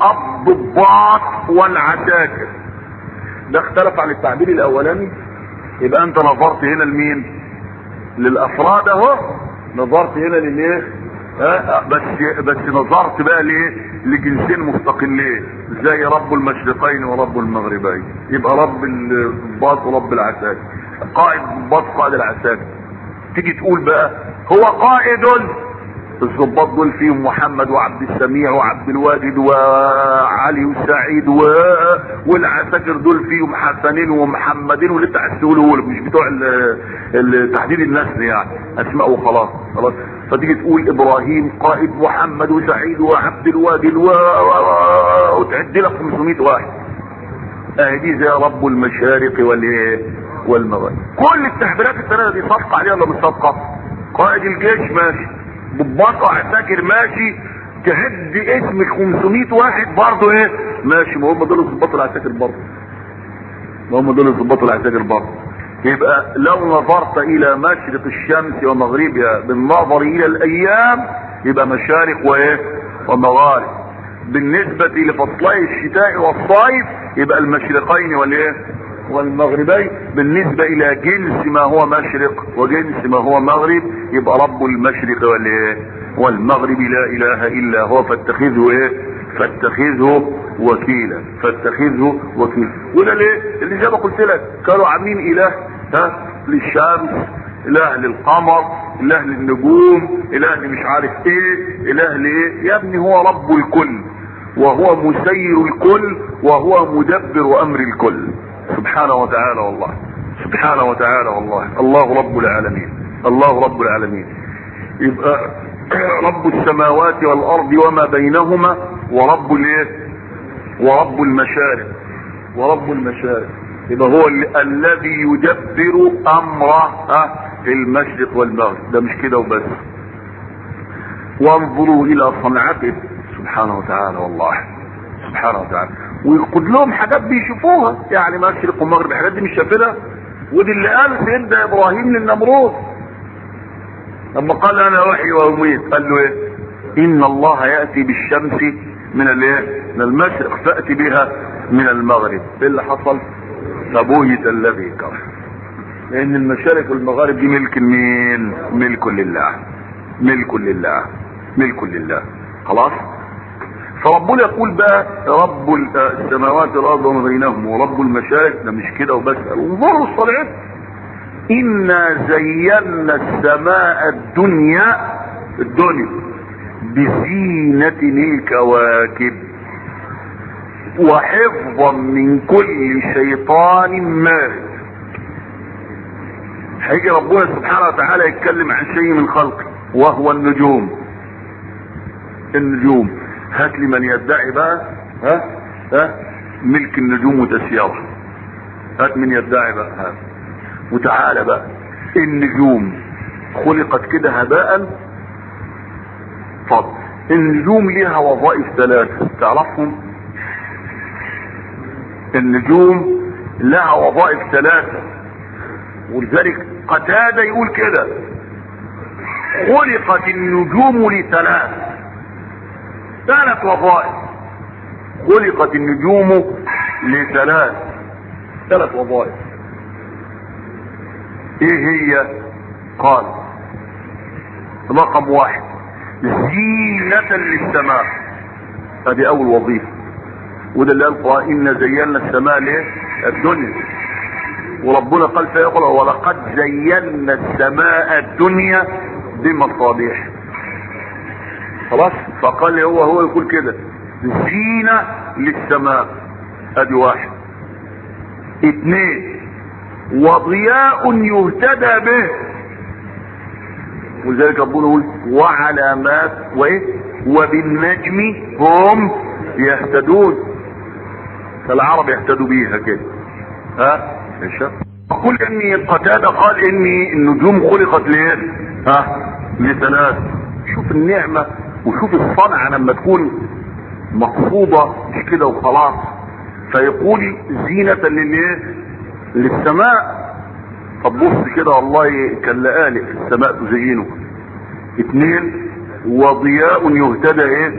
الضباط والعساكر ده اختلف عن التعبير الاولاني يبقى انت نظرت هنا لمين للافراد اهو نظرت هنا للايه ها بس بس نظرت بقى ليه لجنسين مستقلين زي رب المشرقين ورب المغربين يبقى رب الضباط ورب العساكر قائد الضباط قائد العساكر تيجي تقول بقى هو قائد الضباط دول فيهم محمد وعبد السميع وعبد الواجد وعلي وسعيد و... والعساكر دول فيهم حسنين ومحمدين واللي انت عايز تقوله مش بتوع ال... ال... تحديد النسل يعني اسماء وخلاص خلاص فتيجي تقول ابراهيم قائد محمد وسعيد وعبد الواجد و... و... وتعد لك 500 واحد اهي دي زي رب المشارق والايه والمغارب كل التعبيرات الثلاثه دي صفقه عليها ولا مش صفقه قائد الجيش ماشي ضباط عساكر ماشي تهد اسم 500 واحد برضه ايه ماشي ما هم دول الضباط العساكر برضه ما هم دول الضباط العساكر برضه يبقى لو نظرت الى مشرق الشمس ومغربها بالنظر الى الايام يبقى مشارق وايه ومغارب بالنسبة لفصلي الشتاء والصيف يبقى المشرقين والايه والمغربين بالنسبة الى جنس ما هو مشرق وجنس ما هو مغرب يبقى رب المشرق والايه والمغرب لا اله الا هو فاتخذه ايه فاتخذه وكيلا فاتخذه وكيلا وده ليه اللي زي ما قلت لك كانوا عاملين اله ها للشمس اله للقمر اله للنجوم اله مش عارف ايه اله لايه يا ابني هو رب الكل وهو مسير الكل وهو مدبر امر الكل سبحانه وتعالى والله سبحانه وتعالى والله الله رب العالمين الله رب العالمين يبقى رب السماوات والارض وما بينهما ورب الايه ورب المشارق ورب المشارق يبقى هو ال- الذي يدبر امره في المشرق والمغرب ده مش كده وبس وانظروا الى صنعته سبحانه وتعالى والله سبحانه وتعالى ويقود لهم حاجات بيشوفوها يعني مشرق ومغرب الحاجات دي مش شايفينها ودي اللي قال سيدنا ابراهيم للنمرود لما قال انا احيي واميت قال له ايه ان الله ياتي بالشمس من الايه من المشرق فاتي بها من المغرب ايه اللي حصل فبهت الذي كفر لان المشارق والمغارب دي ملك مين ملك لله ملك لله ملك لله خلاص فربنا يقول بقى رب السماوات والارض وما بينهم ورب المشارق ده مش كده وبس انظروا الصالحين انا زينا السماء الدنيا الدنيا بزينة الكواكب وحفظا من كل شيطان مارد هيجي ربنا سبحانه وتعالى يتكلم عن شيء من خلقه وهو النجوم النجوم هات لي من يدعي بقى ها ها ملك النجوم وتسييرها هات من يدعي بقى هات وتعالى بقى النجوم خلقت كده هباء فضل النجوم ليها وظائف ثلاثة تعرفهم النجوم لها وظائف ثلاثة ولذلك قتادة يقول كده خلقت النجوم لثلاث ثلاث وظائف خلقت النجوم لثلاث ثلاث وظائف ايه هي قال رقم واحد زينة للسماء هذه اول وظيفة وده اللي قال ان زينا السماء ليه الدنيا وربنا قال فيقول ولقد زينا السماء الدنيا بمصابيح خلاص فقال هو هو يقول كده زينة للسماء ادي واحد اثنين وضياء يهتدى به ولذلك ربنا يقول وعلامات وايه وبالنجم هم يهتدون فالعرب يهتدوا بيها كده ها ايش اقول اني قتادة قال اني النجوم خلقت ليه ها لثلاث شوف النعمة وشوف الصنعة لما تكون مقصودة مش كده وخلاص فيقول زينة للايه للسماء طب بص كده والله كان لقالق في السماء تزينه اثنين وضياء يهتدى ايه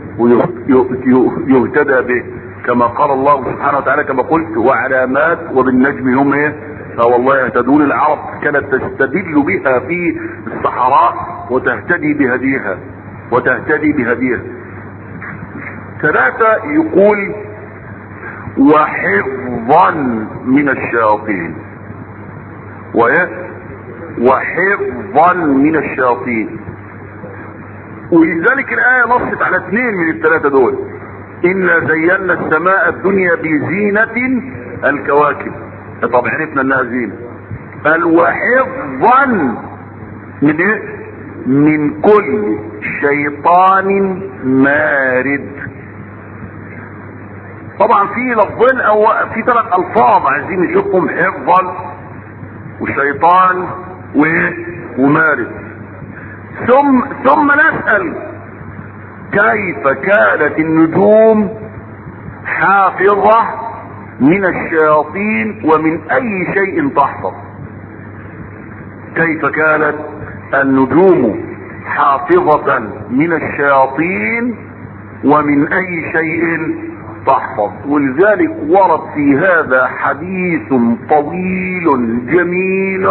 ويهتدى به كما قال الله سبحانه وتعالى كما قلت وعلامات وبالنجم هم ايه فوالله يهتدون العرب كانت تستدل بها في الصحراء وتهتدي بهديها وتهتدي بهديها ثلاثة يقول وحفظا من الشياطين وإيه؟ وحفظا من الشياطين ولذلك الآية نصت على اثنين من الثلاثة دول إنا زينا السماء الدنيا بزينة الكواكب طب عرفنا انها زينة قال وحفظا من ايه من كل شيطان مارد طبعا في لفظين او في ثلاث الفاظ عايزين نشوفهم حفظا وشيطان ومارد ثم ثم نسأل كيف كانت النجوم حافظة من الشياطين ومن اي شيء تحفظ كيف كانت النجوم حافظة من الشياطين ومن اي شيء تحفظ ولذلك ورد في هذا حديث طويل جميل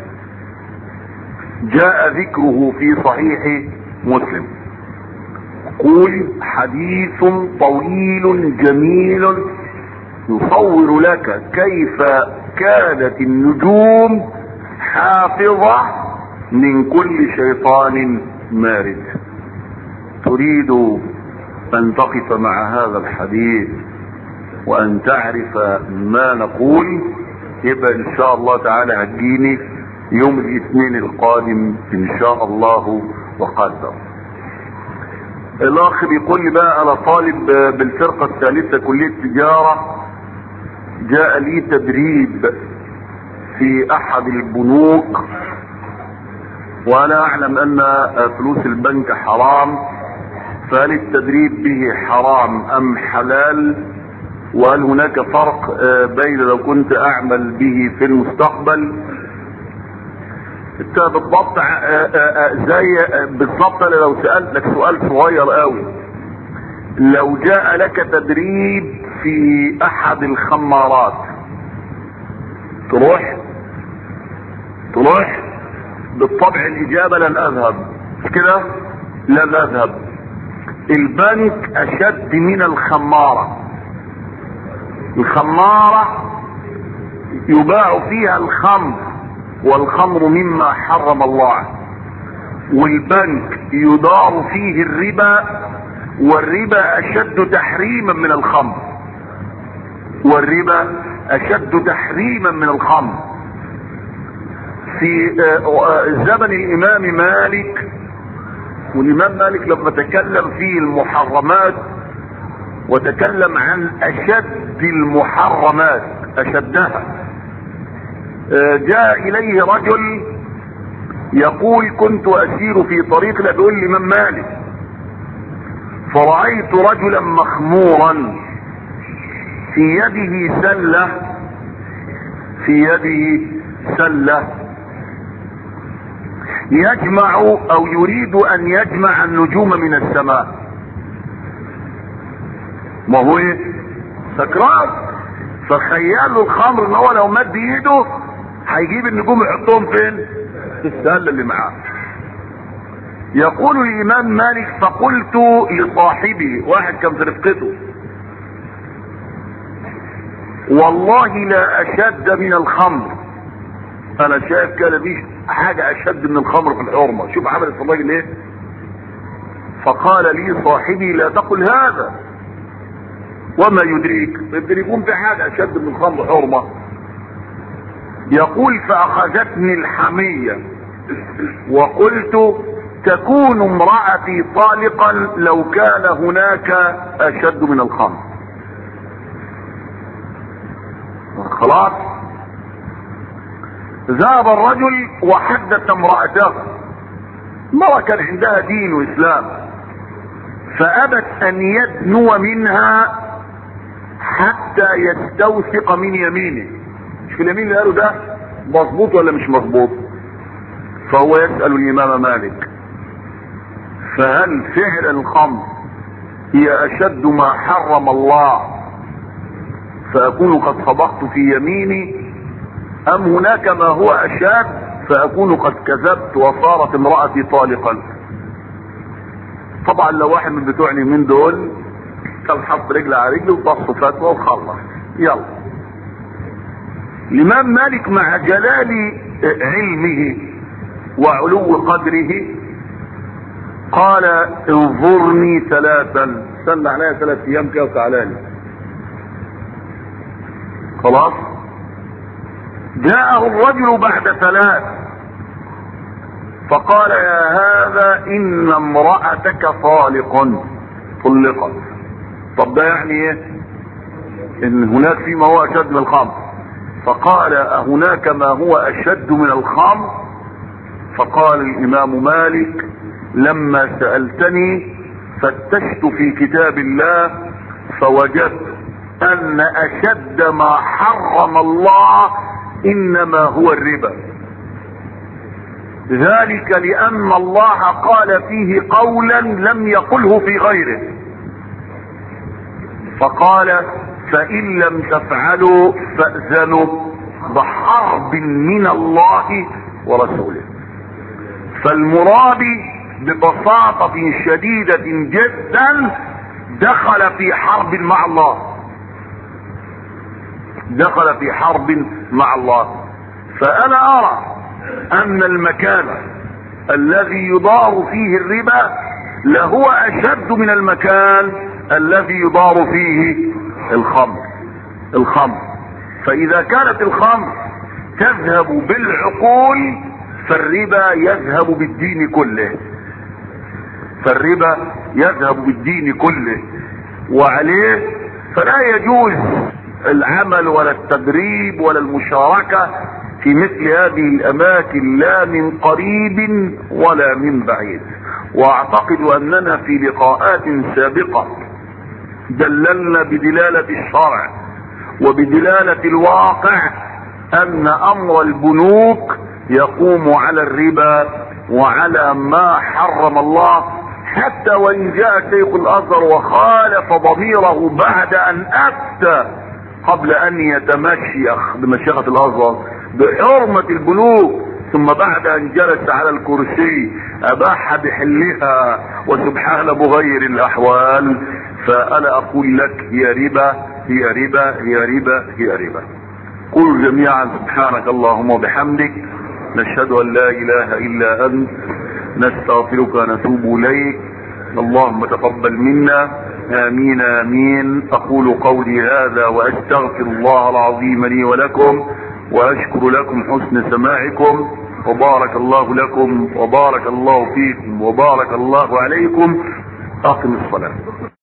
جاء ذكره في صحيح مسلم قول حديث طويل جميل يصور لك كيف كانت النجوم حافظة من كل شيطان مارد تريد ان تقف مع هذا الحديث وان تعرف ما نقول يبقى ان شاء الله تعالى هتجيني يوم الاثنين القادم ان شاء الله وقدر الاخ بيقول لي بقى انا طالب بالفرقة الثالثة كلية تجارة جاء لي تدريب في احد البنوك وانا اعلم ان فلوس البنك حرام فهل التدريب به حرام ام حلال وهل هناك فرق بين لو كنت اعمل به في المستقبل انت بالضبط زي بالضبط لو سألت لك سؤال صغير قوي لو جاء لك تدريب في احد الخمارات تروح تروح بالطبع الاجابة لن اذهب مش كده لن اذهب البنك اشد من الخمارة الخمارة يباع فيها الخمر والخمر مما حرم الله والبنك يدار فيه الربا والربا اشد تحريما من الخمر والربا اشد تحريما من الخمر في زمن الامام مالك والامام مالك لما تكلم في المحرمات وتكلم عن اشد المحرمات اشدها جاء اليه رجل يقول كنت اسير في طريق لا بيقول لي من مالك فرأيت رجلا مخمورا في يده سلة في يده سلة يجمع او يريد ان يجمع النجوم من السماء ما هو ايه سكران فخيال الخمر ان هو لو مد ايده هيجيب النجوم يحطهم فين في السله اللي معاه يقول الامام مالك فقلت لصاحبي واحد كان في رفقته والله لا اشد من الخمر انا شايف كده دي حاجة اشد من الخمر في الحرمة شوف عملت الراجل ايه فقال لي صاحبي لا تقل هذا وما يدريك يمكن يكون في حاجة اشد من الخمر حرمة يقول فاخذتني الحمية وقلت تكون امرأتي طالقا لو كان هناك اشد من الخمر خلاص ذهب الرجل وحدث امرأته امرأة كان عندها دين واسلام فابت ان يدنو منها حتى يستوثق من يمينه مش في اليمين اللي قالوا ده مظبوط ولا مش مظبوط فهو يسأل الامام مالك فهل فعل الخمر هي اشد ما حرم الله فاكون قد صدقت في يميني ام هناك ما هو اشد فاكون قد كذبت وصارت امرأتي طالقا طبعا لو واحد من بتوع اليمين دول كان حط رجل على رجل وبص فتوى وخلص يلا الامام مالك مع جلال علمه وعلو قدره قال انظرني ثلاثا استنى عليا ثلاث ايام كده وتعالى لي خلاص جاءه الرجل بعد ثلاث فقال يا هذا ان امرأتك طالق طلقت طب ده يعني ايه ان هناك فيما هو اشد من الخمر فقال هناك ما هو اشد من الخمر فقال الامام مالك لما سألتني فتشت في كتاب الله فوجدت ان اشد ما حرم الله انما هو الربا ذلك لان الله قال فيه قولا لم يقله في غيره فقال فان لم تفعلوا فاذنوا بحرب من الله ورسوله فالمراد ببساطة شديدة جدا دخل في حرب مع الله دخل في حرب مع الله فانا ارى ان المكان الذي يدار فيه الربا لهو اشد من المكان الذي يدار فيه الخمر الخمر فاذا كانت الخمر تذهب بالعقول فالربا يذهب بالدين كله فالربا يذهب بالدين كله وعليه فلا يجوز العمل ولا التدريب ولا المشاركة في مثل هذه الاماكن لا من قريب ولا من بعيد واعتقد اننا في لقاءات سابقة دللنا بدلالة الشرع وبدلالة الواقع ان امر البنوك يقوم على الربا وعلى ما حرم الله حتى وان جاء شيخ الازهر وخالف ضميره بعد ان افتى قبل ان يتمشيخ بمشيخة الازهر بحرمة البنوك ثم بعد ان جلس على الكرسي اباح بحلها وسبحان مغير الاحوال فانا اقول لك هي ربا هي ربا هي ربا هي ربا قل جميعا سبحانك اللهم وبحمدك نشهد ان لا اله الا انت نستغفرك ونتوب اليك اللهم تقبل منا امين امين اقول قولي هذا واستغفر الله العظيم لي ولكم واشكر لكم حسن سماعكم وبارك الله لكم وبارك الله فيكم وبارك الله عليكم اقم الصلاه